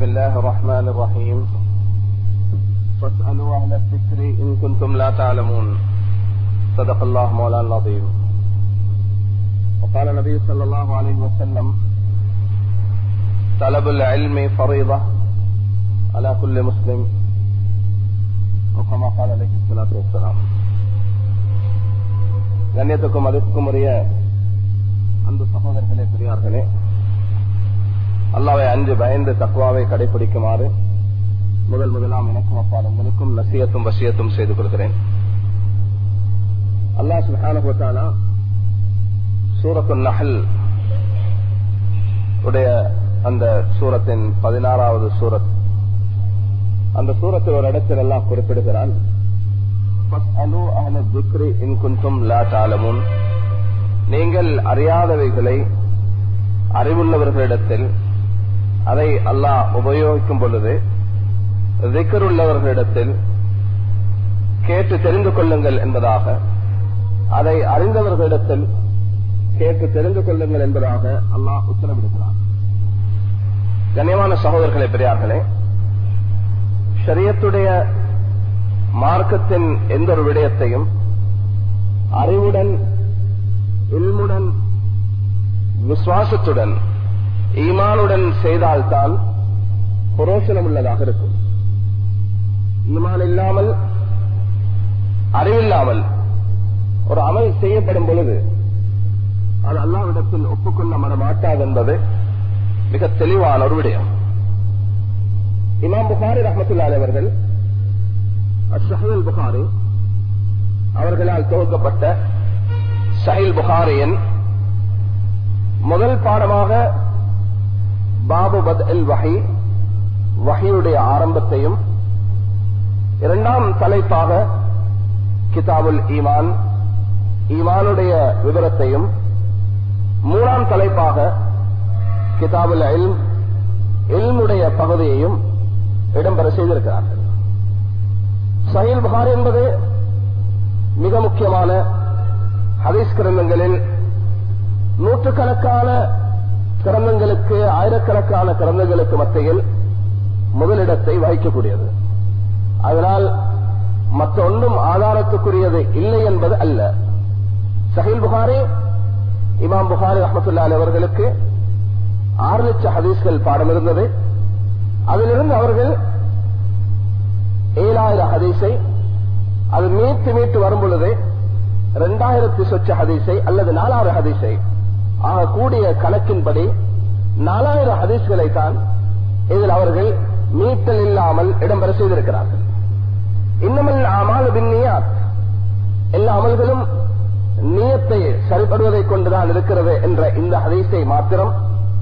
بسم الله الرحمن الرحيم فاسألوا أهل الذكر إن كنتم لا تعلمون صدق الله مولانا العظيم وقال النبي صلى الله عليه وسلم طلب العلم فريضة على كل مسلم وكما قال عليه الصلاة والسلام கண்ணியத்துக்கும் மதிப்புக்கும் உரிய அன்பு சகோதரர்களே பெரியார்களே அல்லாவை அஞ்சு பயந்து தக்குவாவை கடைபிடிக்குமாறு முதல் முதலாம் எனக்கும் அப்பால் உங்களுக்கும் நசியத்தும் வசியத்தும் செய்து கொள்கிறேன் அல்லா சுஹானா சூரத்து நஹல் உடைய அந்த சூரத்தின் பதினாறாவது சூரத் அந்த சூரத்தில் ஒரு இடத்தில் எல்லாம் குறிப்பிடுகிறான் நீங்கள் அறியாதவைகளை அறிவுள்ளவர்களிடத்தில் அதை அல்லாஹ் உபயோகிக்கும் பொழுது உள்ளவர்களிடத்தில் கேட்டு தெரிந்து கொள்ளுங்கள் என்பதாக அதை அறிந்தவர்களிடத்தில் கேட்டு தெரிந்து கொள்ளுங்கள் என்பதாக அல்லாஹ் உத்தரவிடுகிறார் கண்ணியமான சகோதரர்களே பெரியார்களே ஷரியத்துடைய மார்க்கத்தின் எந்த ஒரு விடயத்தையும் அறிவுடன் இல்முடன் விசுவாசத்துடன் ஈமானுடன் செய்தால்தான் புரோசனம் உள்ளதாக இருக்கும் ஈமான் இல்லாமல் அறிவில்லாமல் ஒரு அமல் செய்யப்படும் பொழுது அது அல்லாவிடத்தில் ஒப்புக்கொள்ளப்பட மாட்டாது என்பது மிக தெளிவான ஒரு விடயம் இமாம் புகாரி ரஹமத்துல்லால் அவர்கள் அஷஹல் புகாரி அவர்களால் துவக்கப்பட்ட சஹில் புகாரியின் முதல் பாடமாக பாபு பத் அல் வகை வகையுடைய ஆரம்பத்தையும் இரண்டாம் தலைப்பாக கிதாபுல் ஈமான் ஈமானுடைய விவரத்தையும் மூணாம் தலைப்பாக கிதாபுல் இல்ம் இல்முடைய பகுதியையும் இடம்பெற செய்திருக்கிறார்கள் சஹில் புகார் என்பது மிக முக்கியமான ஹதீஸ் கிரந்தங்களில் நூற்றுக்கணக்கான கிரந்தங்களுக்கு ஆயிரக்கணக்கான கிரந்தங்களுக்கு மத்தியில் முதலிடத்தை வகிக்கக்கூடியது அதனால் மற்ற ஒன்றும் ஆதாரத்துக்குரியது இல்லை என்பது அல்ல சஹில் புகாரி இமாம் புகாரி அஹமத்துல்லா அவர்களுக்கு ஆறு லட்சம் ஹதீஸ்கள் பாடம் இருந்தது அதிலிருந்து அவர்கள் ஏழாயிரம் ஹதீஸை அது மீட்டு மீட்டு வரும் பொழுது இரண்டாயிரத்தி சொச்ச ஹதீஸை அல்லது நாலாயிரம் ஹதீஸை ஆக கூடிய கணக்கின்படி நாலாயிரம் ஹதீஸ்களை தான் இதில் அவர்கள் மீட்டல் இல்லாமல் இடம்பெற செய்திருக்கிறார்கள் இன்னமல் அமால் பின்னியாத் எல்லா அமல்களும் நீயத்தை சரிபடுவதை கொண்டுதான் இருக்கிறது என்ற இந்த ஹதீஸை மாத்திரம்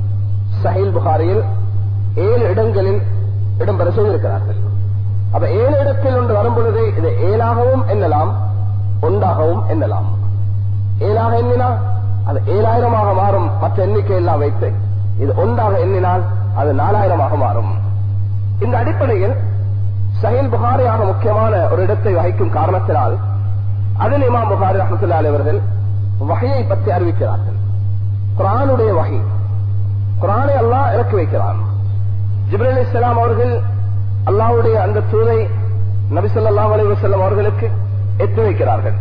சஹில் புகாரியில் ஏழு இடங்களில் இடம்பெற செய்திருக்கிறார்கள் அப்ப ஏழு இடத்தில் ஒன்று வரும் பொழுது இது ஏழாகவும் எண்ணலாம் ஒன்றாகவும் எண்ணலாம் ஏழாக எண்ணினா அது ஏழாயிரமாக மாறும் மற்ற எண்ணிக்கை எல்லாம் வைத்து இது ஒன்றாக எண்ணினால் அது நாலாயிரமாக மாறும் இந்த அடிப்படையில் சஹில் புகாரியாக முக்கியமான ஒரு இடத்தை வகிக்கும் காரணத்தினால் அதில் இமாம் புகாரி ரஹமத்துல்லா அவர்கள் வகையை பற்றி அறிவிக்கிறார்கள் குரானுடைய வகை குரானை அல்லாஹ் இறக்கி வைக்கிறான் ஜிப்ரல் இஸ்லாம் அவர்கள் அல்லாவுடைய அந்த தூதை நபிசல்லா அலி வசல்லம் அவர்களுக்கு எத்தி வைக்கிறார்கள்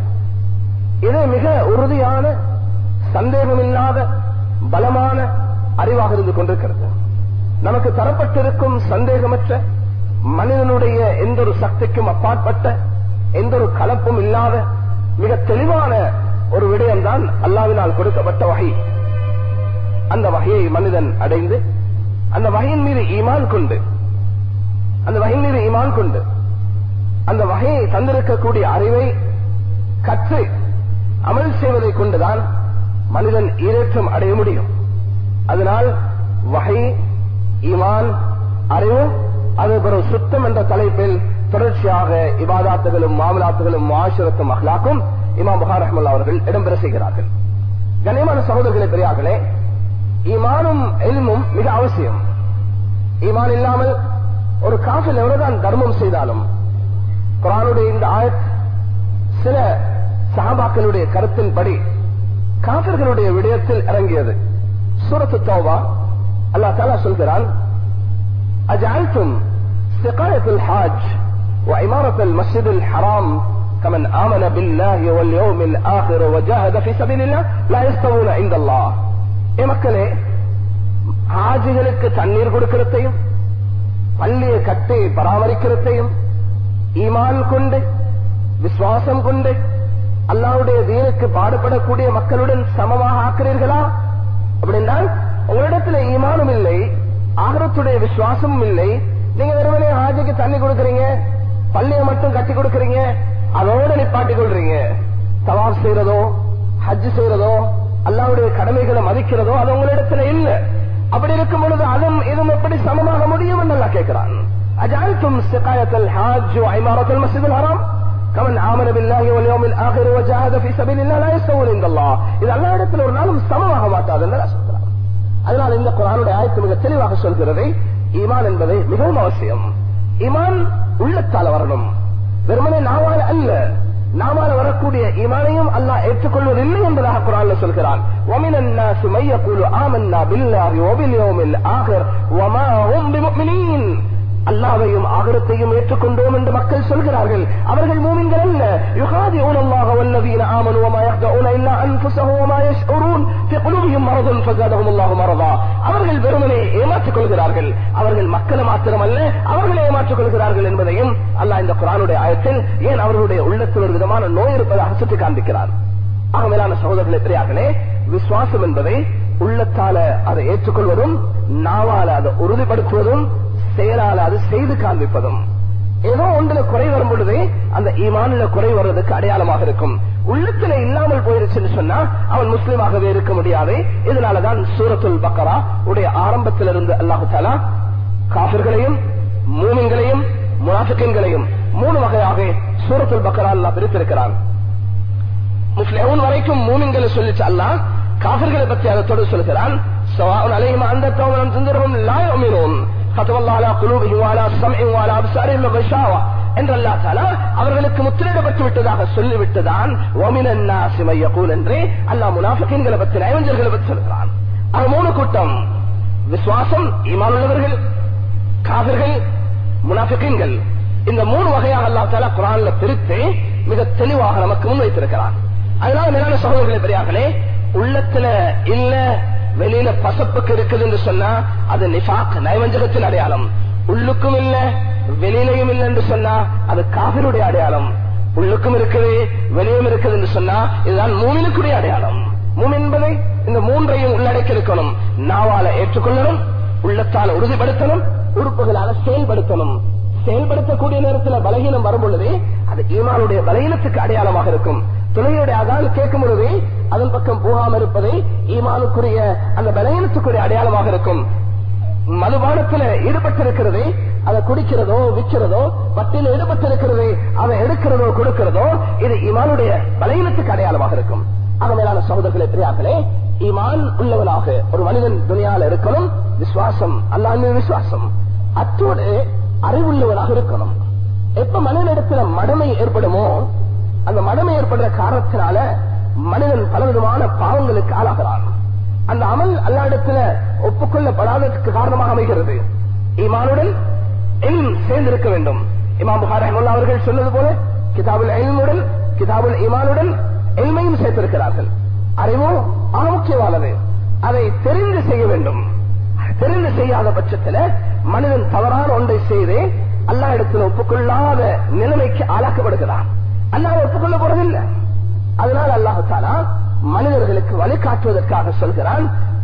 இது மிக உறுதியான சந்தேகமில்லாத பலமான அறிவாக இருந்து கொண்டிருக்கிறது நமக்கு தரப்பட்டிருக்கும் சந்தேகமற்ற மனிதனுடைய எந்த ஒரு சக்திக்கும் அப்பாற்பட்ட எந்த ஒரு கலப்பும் இல்லாத மிக தெளிவான ஒரு விடயம்தான் அல்லாவினால் கொடுக்கப்பட்ட வகை அந்த வகையை மனிதன் அடைந்து அந்த வகையின் மீது ஈமான் கொண்டு அந்த வகையின் மீது ஈமான் கொண்டு அந்த வகையை தந்திருக்கக்கூடிய அறிவை கற்று அமல் செய்வதை கொண்டுதான் மனிதன் ஈரேற்றம் அடைய முடியும் அதனால் வகை ஈமான் அறிவு அது ஒரு சுத்தம் என்ற தலைப்பில் தொடர்ச்சியாக இபாதாத்துகளும் மாமலாத்துகளும் ஆசிரத்தும் அஹ்லாக்கும் இமாம் புகார் ரஹமுல்லா அவர்கள் இடம்பெற செய்கிறார்கள் கண்ணியமான சகோதரர்களே பெரியார்களே ஈமானும் எல்மும் மிக அவசியம் ஈமான் இல்லாமல் ஒரு காஃபில் எவ்வளவுதான் தர்மம் செய்தாலும் குரானுடைய இந்த ஆயத் சில சஹாபாக்களுடைய கருத்தின்படி காபிர்களுடைய விடயத்தில் இறங்கியது சூரத்து தௌபா அல்லா தாலா சொல்கிறான் أجعلتم سقاية الحاج وعمارة المسجد الحرام كمن آمن بالله واليوم الآخر وجاهد في سبيل الله لا يستوون عند الله ஏ மக்களே ஹாஜிகளுக்கு தண்ணீர் கொடுக்கிறதையும் பள்ளியை கட்டி பராமரிக்கிறதையும் ஈமான் கொண்டு விசுவாசம் கொண்டு அல்லாவுடைய தீனுக்கு பாடுபடக்கூடிய மக்களுடன் சமமாக ஆக்கிறீர்களா அப்படின்னால் உங்களிடத்துல ஈமானும் இல்லை ஆகரத்துடைய விசுவாசமும் இல்லை நீங்க வெறுமனே ஹாஜிக்கு தண்ணி கொடுக்கறீங்க பள்ளியை மட்டும் கட்டி கொடுக்கறீங்க அதோட நிப்பாட்டி கொள்றீங்க தவாப் செய்யறதோ ஹஜ் செய்யறதோ அல்லாவுடைய கடமைகளை மதிக்கிறதோ அது உங்களிடத்துல இல்ல அப்படி இருக்கும் பொழுது அதுவும் இதுவும் எப்படி சமமாக முடியும் என்று நல்லா கேட்கிறான் أجعلتم سقاية الحاج وعمارة المسجد الحرام كمن آمن بالله واليوم الآخر وجاهد في سبيل الله لا يستوون عند الله இது அல்லா இடத்துல ஒரு நாளும் சமமாக மாட்டாது என்று சொல்கிறான் அதனால் இந்த குரானுடைய ஆயத்து மிக தெளிவாக சொல்கிறது ஈமான் என்பது மிகவும் அவசியம் ஈமான் உள்ளத்தால வரணும் வெறுமனே நாவால் அல்ல நாமால வரக்கூடிய ஈமானையும் அல்லாஹ் ஏற்றுக்கொள்வதில்லை என்பதாக குரான்ல சொல்கிறான் وَمِنَ النَّاسِ مَن يَقُولُ آمَنَّا بِاللَّهِ وَبِالْيَوْمِ الْآخِرِ وَمَا هُمْ بِمُؤْمِنِينَ அல்லாவையும் ஆகரத்தையும் ஏற்றுக்கொண்டோம் என்று மக்கள் சொல்கிறார்கள் அவர்கள் மூமின்கள் அல்ல يخادعون الله والذين آمنوا وما يخدعون إلا أنفسهم وما يشعرون في قلوبهم مرض فزادهم الله مرضا அவர்கள் வெறுமனே ஏமாற்றிக் கொள்கிறார்கள் அவர்கள் மக்களை மாத்திரமல்ல அவர்களை ஏமாற்றிக் கொள்கிறார்கள் என்பதையும் அல்லாஹ் இந்த குரானுடைய ஆயத்தில் ஏன் அவர்களுடைய உள்ளத்தில் ஒரு விதமான நோய் இருப்பதாக சுட்டி காண்பிக்கிறார் ஆக மேலான சகோதரர்களே பெரியார்களே விசுவாசம் என்பதை உள்ளத்தால அதை ஏற்றுக்கொள்வதும் நாவால அதை உறுதிப்படுத்துவதும் செயலால அது செய்து காண்பிப்பதும் ஏதோ ஒன்றுல குறை வரும் பொழுது அந்த ஈமானில குறை வர்றதுக்கு அடையாளமாக இருக்கும் உள்ளத்துல இல்லாமல் போயிருச்சுன்னு சொன்னா அவன் முஸ்லீமாகவே இருக்க முடியாது இதனாலதான் சூரத்துல் பக்கரா உடைய ஆரம்பத்திலிருந்து அல்லாஹு தாலா காபிர்களையும் மூமின்களையும் முனாஃபிக்கன்களையும் மூணு வகையாக சூரத்துல் பக்கரா அல்லா பிரித்திருக்கிறான் முஸ்லிம் வரைக்கும் மூமின்களை சொல்லிச்சு அல்லாஹ் காபிர்களை பற்றி அதோடு சொல்கிறான் சவான் அலைஹிம் அந்த தோமனம் சுந்தரமும் லாயோமினோம் அவர்களுக்கு முத்திரையிடப்பட்டு விட்டதாக சொல்லிவிட்டுதான் என்று அல்லா முனாஃபிகளை பற்றி நயவஞ்சர்களை பற்றி சொல்கிறான் அது மூணு கூட்டம் விசுவாசம் ஈமான் உள்ளவர்கள் காவிர்கள் முனாஃபிகங்கள் இந்த மூணு வகையாக அல்லா தாலா குரான்ல பிரித்து மிக தெளிவாக நமக்கு முன்வைத்திருக்கிறான் அதனால மேலான சகோதரர்களை பெரியார்களே உள்ளத்துல இல்ல வெளியில பசப்புக்கு இருக்குது என்று சொன்னா அது நிஃபாக் நயவஞ்சகத்தின் அடையாளம் உள்ளுக்கும் இல்ல வெளியிலையும் இல்லை என்று சொன்னா அது காவிருடைய அடையாளம் உள்ளுக்கும் இருக்குது வெளியும் இருக்குது என்று சொன்னா இதுதான் மூமினுக்குடைய அடையாளம் மூம் என்பதை இந்த மூன்றையும் உள்ளடக்கி இருக்கணும் நாவால ஏற்றுக்கொள்ளணும் உள்ளத்தால உறுதிப்படுத்தணும் உறுப்புகளால செயல்படுத்தணும் செயல்படுத்தக்கூடிய நேரத்தில் பலகீனம் வரும் பொழுது அது ஈமானுடைய பலகீனத்துக்கு அடையாளமாக இருக்கும் துணையுடைய அதான் கேட்கும் பொழுது அதன் பக்கம் போகாம இருப்பதை ஈமானுக்குரிய அந்த பலகீனத்துக்குரிய அடையாளமாக இருக்கும் மதுபானத்துல ஈடுபட்டிருக்கிறது அதை குடிக்கிறதோ விற்கிறதோ வட்டியில் ஈடுபட்டிருக்கிறது அதை எடுக்கிறதோ கொடுக்கிறதோ இது ஈமானுடைய பலகீனத்துக்கு அடையாளமாக இருக்கும் ஆக மேலான சகோதரர்களே பிரியாக்களே ஈமான் உள்ளவனாக ஒரு மனிதன் துணியால இருக்கணும் விசுவாசம் அல்லாமே விசுவாசம் அத்தோடு அறிவுள்ளவனாக இருக்கணும் எப்ப மனிதனிடத்துல மடமை ஏற்படுமோ அந்த மடமை ஏற்படுற காரணத்தினால மனிதன் பலவிதமான பாவங்களுக்கு ஆளாகிறான் அந்த அமல் அல்லாடத்துல ஒப்புக்கொள்ளப்படாததற்கு காரணமாக அமைகிறது ஈமானுடன் எல்ம் சேர்ந்திருக்க வேண்டும் இமாம் புகார் ரஹ்மத்துல்லாஹி அவர்கள் சொன்னது போல கிதாபுல் எல்முடன் கிதாபுல் ஈமானுடன் எல்மையும் சேர்த்திருக்கிறார்கள் அறிவோ ஆக முக்கியமானது அதை தெரிந்து செய்ய வேண்டும் தெரிந்து செய்யாத பட்சத்தில் மனிதன் தவறான ஒன்றை செய்து அல்லா இடத்துல ஒப்புக்கொள்ளாத நிலைமைக்கு ஆளாக்கப்படுகிறான் அல்லாஹ் ஒப்புக்கொள்ள போறதில்லை அதனால் அல்லாஹு தாலா மனிதர்களுக்கு வழிகாட்டுவதற்காக சொல்கிறான்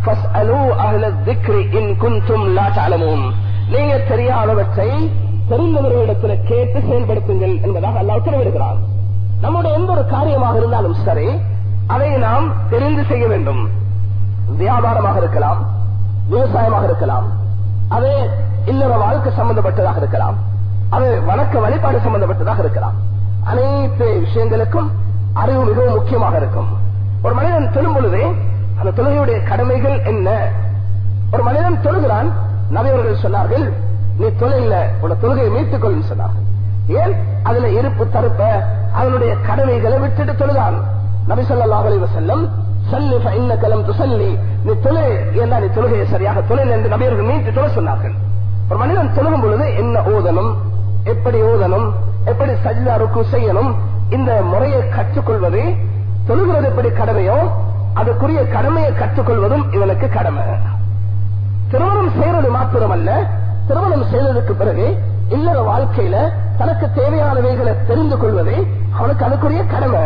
நீங்க தெரியாதவற்றை தெரிந்தவர்களிடத்தில் கேட்டு செயல்படுத்துங்கள் என்பதாக அல்லாஹ் உத்தரவிடுகிறான் நம்முடைய எந்த ஒரு காரியமாக இருந்தாலும் சரி அதை நாம் தெரிந்து செய்ய வேண்டும் வியாபாரமாக இருக்கலாம் விவசாயமாக இருக்கலாம் அது இல்லற வாழ்க்கை சம்பந்தப்பட்டதாக இருக்கலாம் அது வணக்க வழிபாடு சம்பந்தப்பட்டதாக இருக்கலாம் அனைத்து விஷயங்களுக்கும் அறிவு மிகவும் முக்கியமாக இருக்கும் ஒரு மனிதன் தொழும் பொழுது அந்த தொழுகையுடைய கடமைகள் என்ன ஒரு மனிதன் தொழுகிறான் நபியவர்கள் சொன்னார்கள் நீ தொழில உன தொழுகையை மீட்டுக் கொள்ளும் சொன்னார்கள் ஏன் அதுல இருப்பு தருப்ப அதனுடைய கடமைகளை விட்டுட்டு தொழுதான் நபி சொல்லா அலைவ செல்லம் சல்லி இன்ன கலம் துசல்லி நீ தொலை ஏன்னா நீ தொழுகையை சரியாக தொழில் என்று நபியர்கள் மீட்டு தொலை சொன்னார்கள் ஒரு மனிதன் சொல்லும் பொழுது என்ன ஓதணும் எப்படி ஓதணும் எப்படி சஜ்ஜா ருக்கு செய்யணும் இந்த முறையை கற்றுக்கொள்வது தொழுகிறது எப்படி கடமையோ அதுக்குரிய கடமையை கற்றுக்கொள்வதும் இவனுக்கு கடமை திருமணம் செய்யறது மாத்திரமல்ல திருமணம் செய்ததுக்கு பிறகு இல்லற வாழ்க்கையில தனக்கு தேவையானவைகளை தெரிந்து கொள்வதே அவனுக்கு அதுக்குரிய கடமை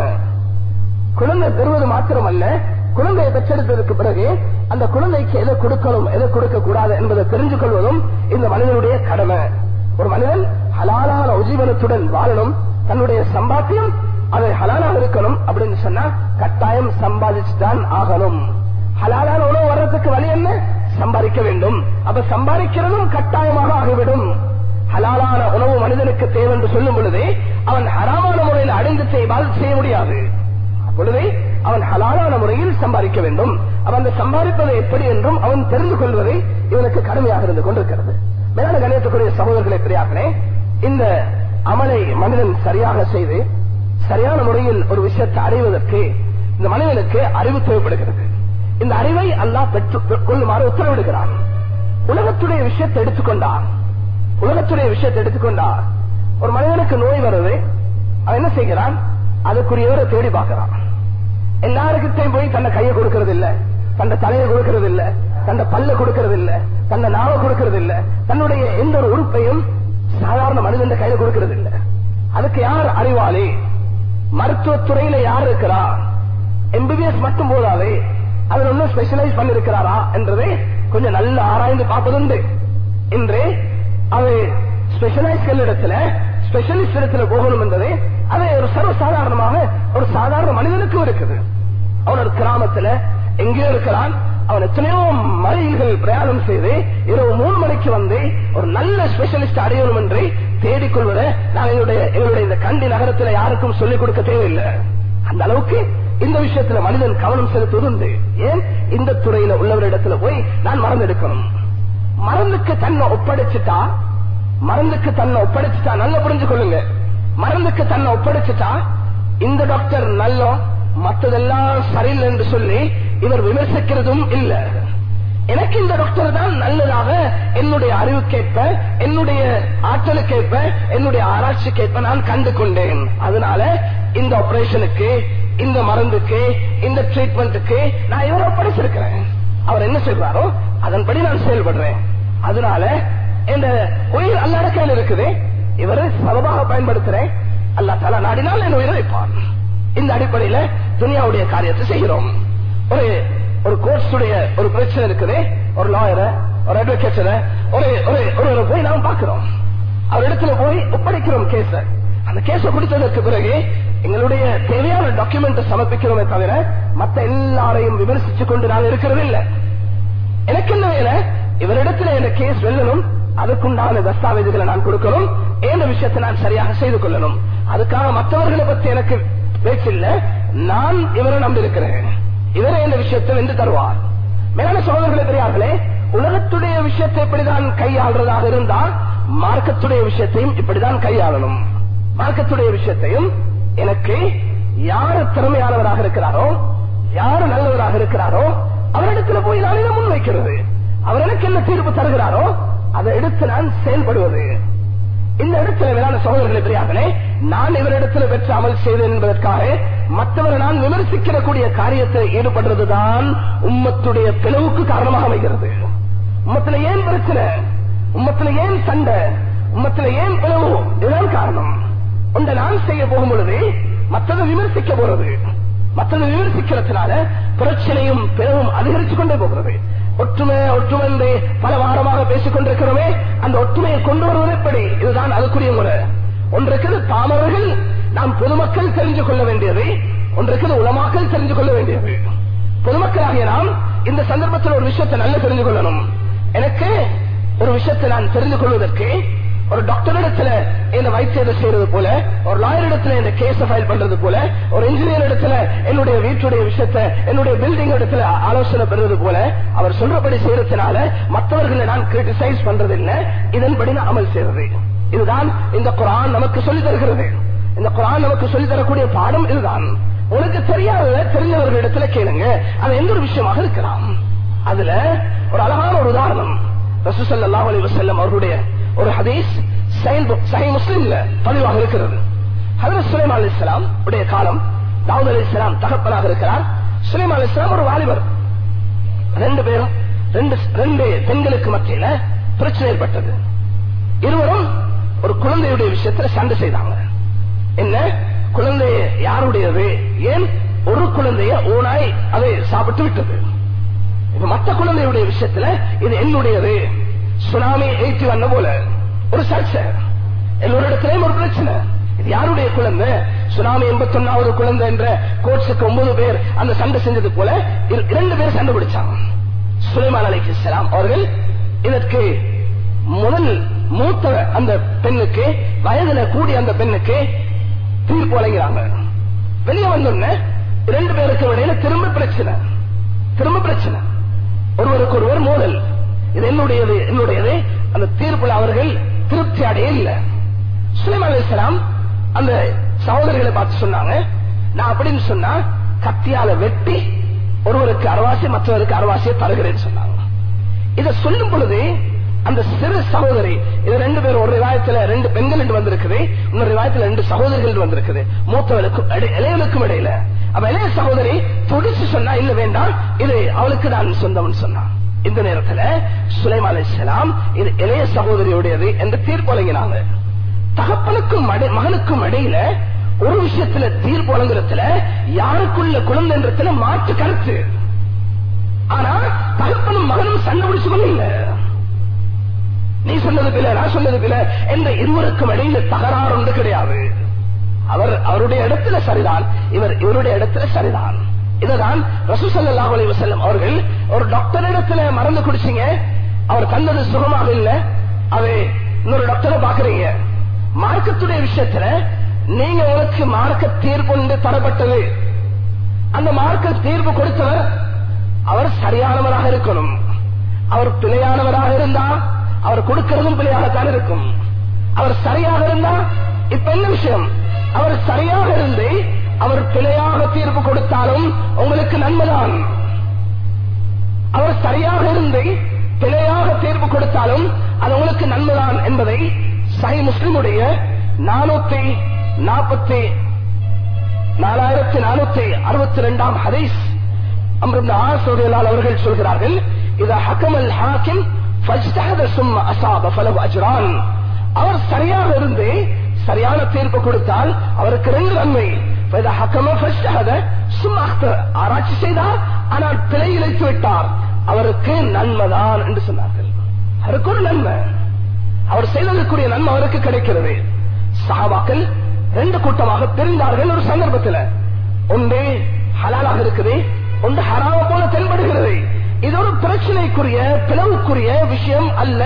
குழந்தை பெறுவது மாத்திரமல்ல குழந்தையை பெற்றெடுத்ததற்கு பிறகு அந்த குழந்தைக்கு எதை கொடுக்கணும் எதை கொடுக்க கூடாது என்பதை தெரிஞ்சு கொள்வதும் இந்த மனிதனுடைய கடமை ஒரு மனிதன் ஹலாலான உஜீவனத்துடன் வாழணும் தன்னுடைய சம்பாத்தியம் அது ஹலாலாக இருக்கணும் அப்படின்னு சொன்னா கட்டாயம் சம்பாதிச்சுதான் ஆகணும் ஹலாலான உணவு வர்றதுக்கு வழி என்ன சம்பாதிக்க வேண்டும் அப்ப சம்பாதிக்கிறதும் கட்டாயமாக ஆகிவிடும் ஹலாலான உணவு மனிதனுக்கு தேவை என்று சொல்லும் பொழுது அவன் ஹராமான முறையில் அடைந்து செய்ய முடியாது அப்பொழுது அவன் ஹலாலான முறையில் சம்பாதிக்க வேண்டும் அவன் அந்த சம்பாதிப்பது எப்படி என்றும் அவன் தெரிந்து கொள்வதை இவனுக்கு கடமையாக இருந்து கொண்டிருக்கிறது மேலான கணியத்துக்குரிய சகோதரர்களை பெரியார்களே இந்த அமலை மனிதன் சரியாக செய்து சரியான முறையில் ஒரு விஷயத்தை அடைவதற்கு இந்த மனிதனுக்கு அறிவு தேவைப்படுகிறது இந்த அறிவை அல்லாஹ் பெற்றுக் கொள்ளுமாறு உத்தரவிடுகிறான் உலகத்துடைய விஷயத்தை எடுத்துக்கொண்டார் உலகத்துடைய விஷயத்தை எடுத்துக்கொண்டார் ஒரு மனிதனுக்கு நோய் வருது அவன் என்ன செய்கிறான் அதுக்குரியவரை தேடி பார்க்கிறான் எல்லாருக்கிட்டையும் போய் தன்னை கையை கொடுக்கறது இல்ல தன்னை தலையை கொடுக்கறது இல்ல தன்னை பல்ல கொடுக்கறது இல்ல தன்னை நாவ கொடுக்கறது இல்ல தன்னுடைய எந்த ஒரு உறுப்பையும் சாதாரண மனிதன் கையில கொடுக்கறது இல்ல அதுக்கு யார் அறிவாளி மருத்துவத்துறையில யார் இருக்கிறா எம்பிபிஎஸ் மட்டும் போதாது அதுல ஒன்னும் ஸ்பெஷலைஸ் பண்ணிருக்கிறாரா என்றதை கொஞ்சம் நல்ல ஆராய்ந்து பார்ப்பதுண்டு இன்று அது ஸ்பெஷலைஸ்கள் இடத்துல ஸ்பெஷலிஸ்ட் இடத்துல போகணும் என்பது அது ஒரு சர்வ சாதாரணமாக ஒரு சாதாரண மனிதனுக்கும் இருக்குது அவன் ஒரு கிராமத்துல எங்கேயோ இருக்கிறான் அவன் எத்தனையோ மைல்கள் பிரயாணம் செய்து இரவு மூணு மணிக்கு வந்து ஒரு நல்ல ஸ்பெஷலிஸ்ட் அடையணும் என்று தேடிக்கொள்வதை நான் எங்களுடைய எங்களுடைய இந்த கண்டி நகரத்துல யாருக்கும் சொல்லிக் கொடுக்க தேவையில்லை அந்த அளவுக்கு இந்த விஷயத்துல மனிதன் கவனம் செலுத்துவது ஏன் இந்த துறையில உள்ளவரிடத்துல போய் நான் மருந்து எடுக்கணும் மருந்துக்கு தன்னை ஒப்படைச்சிட்டா மருந்துக்கு தன்னை ஒப்படைச்சிட்டா நல்லா புரிஞ்சு கொள்ளுங்க மருந்துக்கு தன்னை ஒப்படைச்சிட்டா இந்த டாக்டர் நல்ல மற்றதெல்லாம் சரியில்லை என்று சொல்லி இவர் விமர்சிக்கிறதும் இல்ல எனக்கு இந்த டாக்டர் தான் நல்லதாக என்னுடைய அறிவுக்கேற்ப என்னுடைய ஆற்றலுக்கேற்ப என்னுடைய ஆராய்ச்சிக்கேற்ப நான் கண்டு கொண்டேன் அதனால இந்த ஆபரேஷனுக்கு இந்த மருந்துக்கு இந்த ட்ரீட்மெண்ட்டுக்கு நான் இவரை ஒப்படைச்சிருக்கிறேன் அவர் என்ன சொல்றாரோ அதன்படி நான் செயல்படுறேன் அதனால இந்த உயிர் அல்லாட கையில் இருக்குது இவரை சலபாக பயன்படுத்துறேன் அல்லா தலா நாடினால் என் உயிரை வைப்பான் இந்த அடிப்படையில துனியாவுடைய காரியத்தை செய்கிறோம் ஒரு ஒரு கோர்ட்ஸுடைய ஒரு பிரச்சனை இருக்குது ஒரு லாயரை ஒரு அட்வொகேட்டரை ஒரு ஒரு ஒரு போய் நாம் பார்க்கிறோம் அவர் இடத்துல போய் ஒப்படைக்கிறோம் கேஸ அந்த கேஸ கொடுத்ததற்கு பிறகு எங்களுடைய தேவையான டாக்குமெண்ட் சமர்ப்பிக்கிறோமே தவிர மத்த எல்லாரையும் விமர்சிச்சு கொண்டு நான் இருக்கிறது இல்லை எனக்கு என்ன வேலை இவரிடத்துல இந்த கேஸ் வெல்லணும் அதுக்குண்டான தஸ்தாவேஜுகளை நான் கொடுக்கணும் எந்த விஷயத்தை நான் சரியாக செய்து கொள்ளணும் அதுக்காக மற்றவர்களை பத்தி எனக்கு பேச்சில்ல நான் இவரை நம்பியிருக்கிறேன் இவரை இந்த விஷயத்தை வென்று தருவார் மேலான சோதர்களே பெரியார்களே உலகத்துடைய விஷயத்தை இப்படிதான் கையாளுறதாக இருந்தால் மார்க்கத்துடைய விஷயத்தையும் இப்படிதான் கையாளணும் மார்க்கத்துடைய விஷயத்தையும் எனக்கு யாரு திறமையானவராக இருக்கிறாரோ யாரு நல்லவராக இருக்கிறாரோ அவரிடத்துல போய் நான் இதை முன்வைக்கிறது அவர் எனக்கு என்ன தீர்ப்பு தருகிறாரோ அதை எடுத்து நான் செயல்படுவது இந்த இடத்துல வேளாண் சகோதரர்களை பெரியார்களே நான் இவரிடத்துல பெற்ற அமல் செய்தேன் என்பதற்காக மற்றவரை நான் விமர்சிக்கிற கூடிய காரியத்தை ஈடுபடுறதுதான் உம்மத்துடைய பிளவுக்கு காரணமாக அமைகிறது உம்மத்துல ஏன் பிரச்சனை உம்மத்துல ஏன் சண்டை உம்மத்துல ஏன் பிளவு இதுதான் காரணம் ஒன்றை நான் செய்ய போகும் பொழுது மற்றதை விமர்சிக்க போறது மற்றதை விமர்சிக்கிறதுனால பிரச்சனையும் பிளவும் அதிகரிச்சு கொண்டே போகிறது ஒற்றுமை ஒற்றுமை என்று பல வாரமாக பேசிக் கொண்டிருக்கிறோமே அந்த ஒற்றுமையை கொண்டு வருவது எப்படி இதுதான் அதுக்குரிய முறை ஒன்றுக்கு பாமரர்கள் நாம் பொதுமக்கள் தெரிஞ்சு கொள்ள வேண்டியது ஒன்றுக்கு உலமாக்கள் தெரிஞ்சு கொள்ள வேண்டியது பொதுமக்களாகிய நாம் இந்த சந்தர்ப்பத்தில் ஒரு விஷயத்தை நல்ல தெரிஞ்சு கொள்ளணும் எனக்கு ஒரு விஷயத்தை நான் தெரிந்து கொள்வதற்கு ஒரு டாக்டர் இடத்துல இந்த வைத்தியத்தை செய்யறது போல ஒரு லாயர் இடத்துல இந்த கேஸ் ஃபைல் பண்றது போல ஒரு இன்ஜினியர் இடத்துல என்னுடைய வீட்டுடைய விஷயத்தை என்னுடைய பில்டிங் இடத்துல ஆலோசனை பெறுவது போல அவர் சொல்றபடி செய்யறதுனால மற்றவர்களை நான் கிரிட்டிசைஸ் பண்றது இல்லை இதன்படி நான் அமல் செய்யறது இதுதான் இந்த குரான் நமக்கு சொல்லி தருகிறது இந்த குரான் நமக்கு சொல்லி தரக்கூடிய பாடம் இதுதான் உனக்கு தெரியாத தெரிஞ்சவர்களிடத்துல கேளுங்க அது எந்த ஒரு விஷயமாக இருக்கலாம் அதுல ஒரு அழகான ஒரு உதாரணம் ரசூசல்லாஹு அலைஹி வஸல்லம் அவர்களுடைய ஒரு ஹதீஸ் சஹி முஸ்லிம்ல பதிவாக இருக்கிறது ஹதரத் சுலைமான் அலைஹிஸ்ஸலாம் உடைய காலம் தாவூத் அலைஹிஸ்ஸலாம் தகப்பனாக இருக்கிறார் சுலைமான் அலைஹிஸ்ஸலாம் ஒரு வாலிபர் ரெண்டு பேரும் ரெண்டு ரெண்டு பெண்களுக்கு மத்தியில பிரச்சனை ஏற்பட்டது இருவரும் ஒரு குழந்தையுடைய விஷயத்துல சண்டை செய்தாங்க என்ன குழந்தை யாருடையது ஏன் ஒரு குழந்தைய ஓனாய் அதை சாப்பிட்டு விட்டது இப்ப மற்ற குழந்தையுடைய விஷயத்துல இது என்னுடையது சுனாமி எய்த்தி வந்த போல ஒரு சர்ச்சை எல்லோரிடத்திலையும் ஒரு பிரச்சனை இது யாருடைய குழந்தை சுனாமி எண்பத்தி ஒன்னாவது குழந்தை என்ற கோட்ஸுக்கு ஒன்பது பேர் அந்த சண்டை செஞ்சது போல இரு- இரண்டு பேர் சண்டை பிடிச்சாங்க சுலைமான் அலைக்கு அவர்கள் இதற்கு முதல் மூத்த அந்த பெண்ணுக்கு வயதுல கூடிய அந்த பெண்ணுக்கு தீர்ப்பு வழங்கிறாங்க வெளியே வந்தோடனே இரண்டு பேருக்கு இடையில திரும்ப பிரச்சனை திரும்ப பிரச்சனை ஒருவருக்கு ஒருவர் மோதல் இது என்னுடையது என்னுடையது அந்த தீர்ப்புல அவர்கள் திருப்தி அடைய இல்லை சுலைமான் அலைஹிஸ்ஸலாம் அந்த சகோதரிகளை பார்த்து சொன்னாங்க நான் அப்படின்னு சொன்னா கத்தியால வெட்டி ஒருவருக்கு அரவாசி மற்றவருக்கு அரவாசியை தருகிறேன்னு சொன்னாங்க இத சொல்லும் பொழுது அந்த சிறு சகோதரி இது ரெண்டு பேரும் ஒரு ரிவாயத்துல ரெண்டு பெண்கள் என்று வந்திருக்குது இன்னொரு ரிவாயத்துல ரெண்டு சகோதரிகள் வந்திருக்குது மூத்தவளுக்கும் இடை- இளையவளுக்கும் இடையில அப்ப இளைய சகோதரி துடிச்சு சொன்னா இல்ல வேண்டாம் இது அவளுக்கு நான் சொந்தம்னு சொன்னான் இந்த நேரத்துல சுலைமான் அலைஹிஸ்ஸலாம் இது இளைய சகோதரியுடையது என்று தீர்ப்பு வழங்கினாங்க தகப்பனுக்கும் அடை- மகனுக்கும் இடையில ஒரு விஷயத்துல தீர்ப்பு வழங்குறதுல யாருக்குள்ள குழந்தைன்றதுல மாற்று கருத்து ஆனா தகப்பனும் மகனும் சண்டை பிடிச்சுக்கொள்ள இல்ல நீ சொன்னது பில நான் சொன்னது பில என்ற இருவருக்கும் இடையில தகராறு ஒன்று கிடையாது அவர் அவருடைய இடத்துல சரிதான் இவர் இவருடைய இடத்துல சரிதான் இதுதான் ரசூசல்லாஹு அலைஹி வஸல்லம் அவர்கள் ஒரு டாக்டர் இடத்துல மருந்து குடிச்சீங்க அவர் தந்தது சுகமாக இல்ல அது இன்னொரு டாக்டரை பாக்குறீங்க மார்க்கத்துடைய விஷயத்துல நீங்க உங்களுக்கு மார்க்க தீர்ப்பு தரப்பட்டது அந்த மார்க்க தீர்ப்பு கொடுத்தவர் அவர் சரியானவராக இருக்கணும் அவர் பிழையானவராக இருந்தா அவர் கொடுக்கிறதும் பிழையாகத்தான் இருக்கும் அவர் சரியாக இருந்தா இப்ப என்ன விஷயம் அவர் சரியாக இருந்து அவர் பிழையாக தீர்ப்பு கொடுத்தாலும் உங்களுக்கு நன்மைதான் அவர் சரியாக இருந்து பிழையாக தீர்ப்பு கொடுத்தாலும் அது உங்களுக்கு நன்மைதான் என்பதை சை முஸ்லிமுடைய நானூத்தி நாற்பத்தி நாலாயிரத்தி நானூத்தி அறுபத்தி ரெண்டாம் ஹதீஸ் அம்ருப்ன ஆசோதையலால் அவர்கள் சொல்கிறார்கள் இது ஹக்கமல் ஹாக்கிம் ஃபஜ்தஹத சும்ம அஸாப ஃபலஹு அஜ்ரான் அவர் சரியாக இருந்து சரியான தீர்ப்பு கொடுத்தால் அவருக்கு ரெண்டு நன்மை فإذا حكم فاجتهد ثم أخطأ. ஆராய்ச்சி செய்தார் ஆனால் பிழை இழைத்து விட்டார் அவருக்கு நன்மைதான் என்று சொன்னார்கள் அவருக்கு ஒரு நன்மை அவர் செய்ததற்குரிய நன்மை அவருக்கு கிடைக்கிறது சஹாபாக்கள் ரெண்டு கூட்டமாக பிரிந்தார்கள் ஒரு சந்தர்ப்பத்தில் ஒன்று ஹலாலாக இருக்குது ஒன்று ஹராம போல தென்படுகிறது இது ஒரு பிரச்சனைக்குரிய பிளவுக்குரிய விஷயம் அல்ல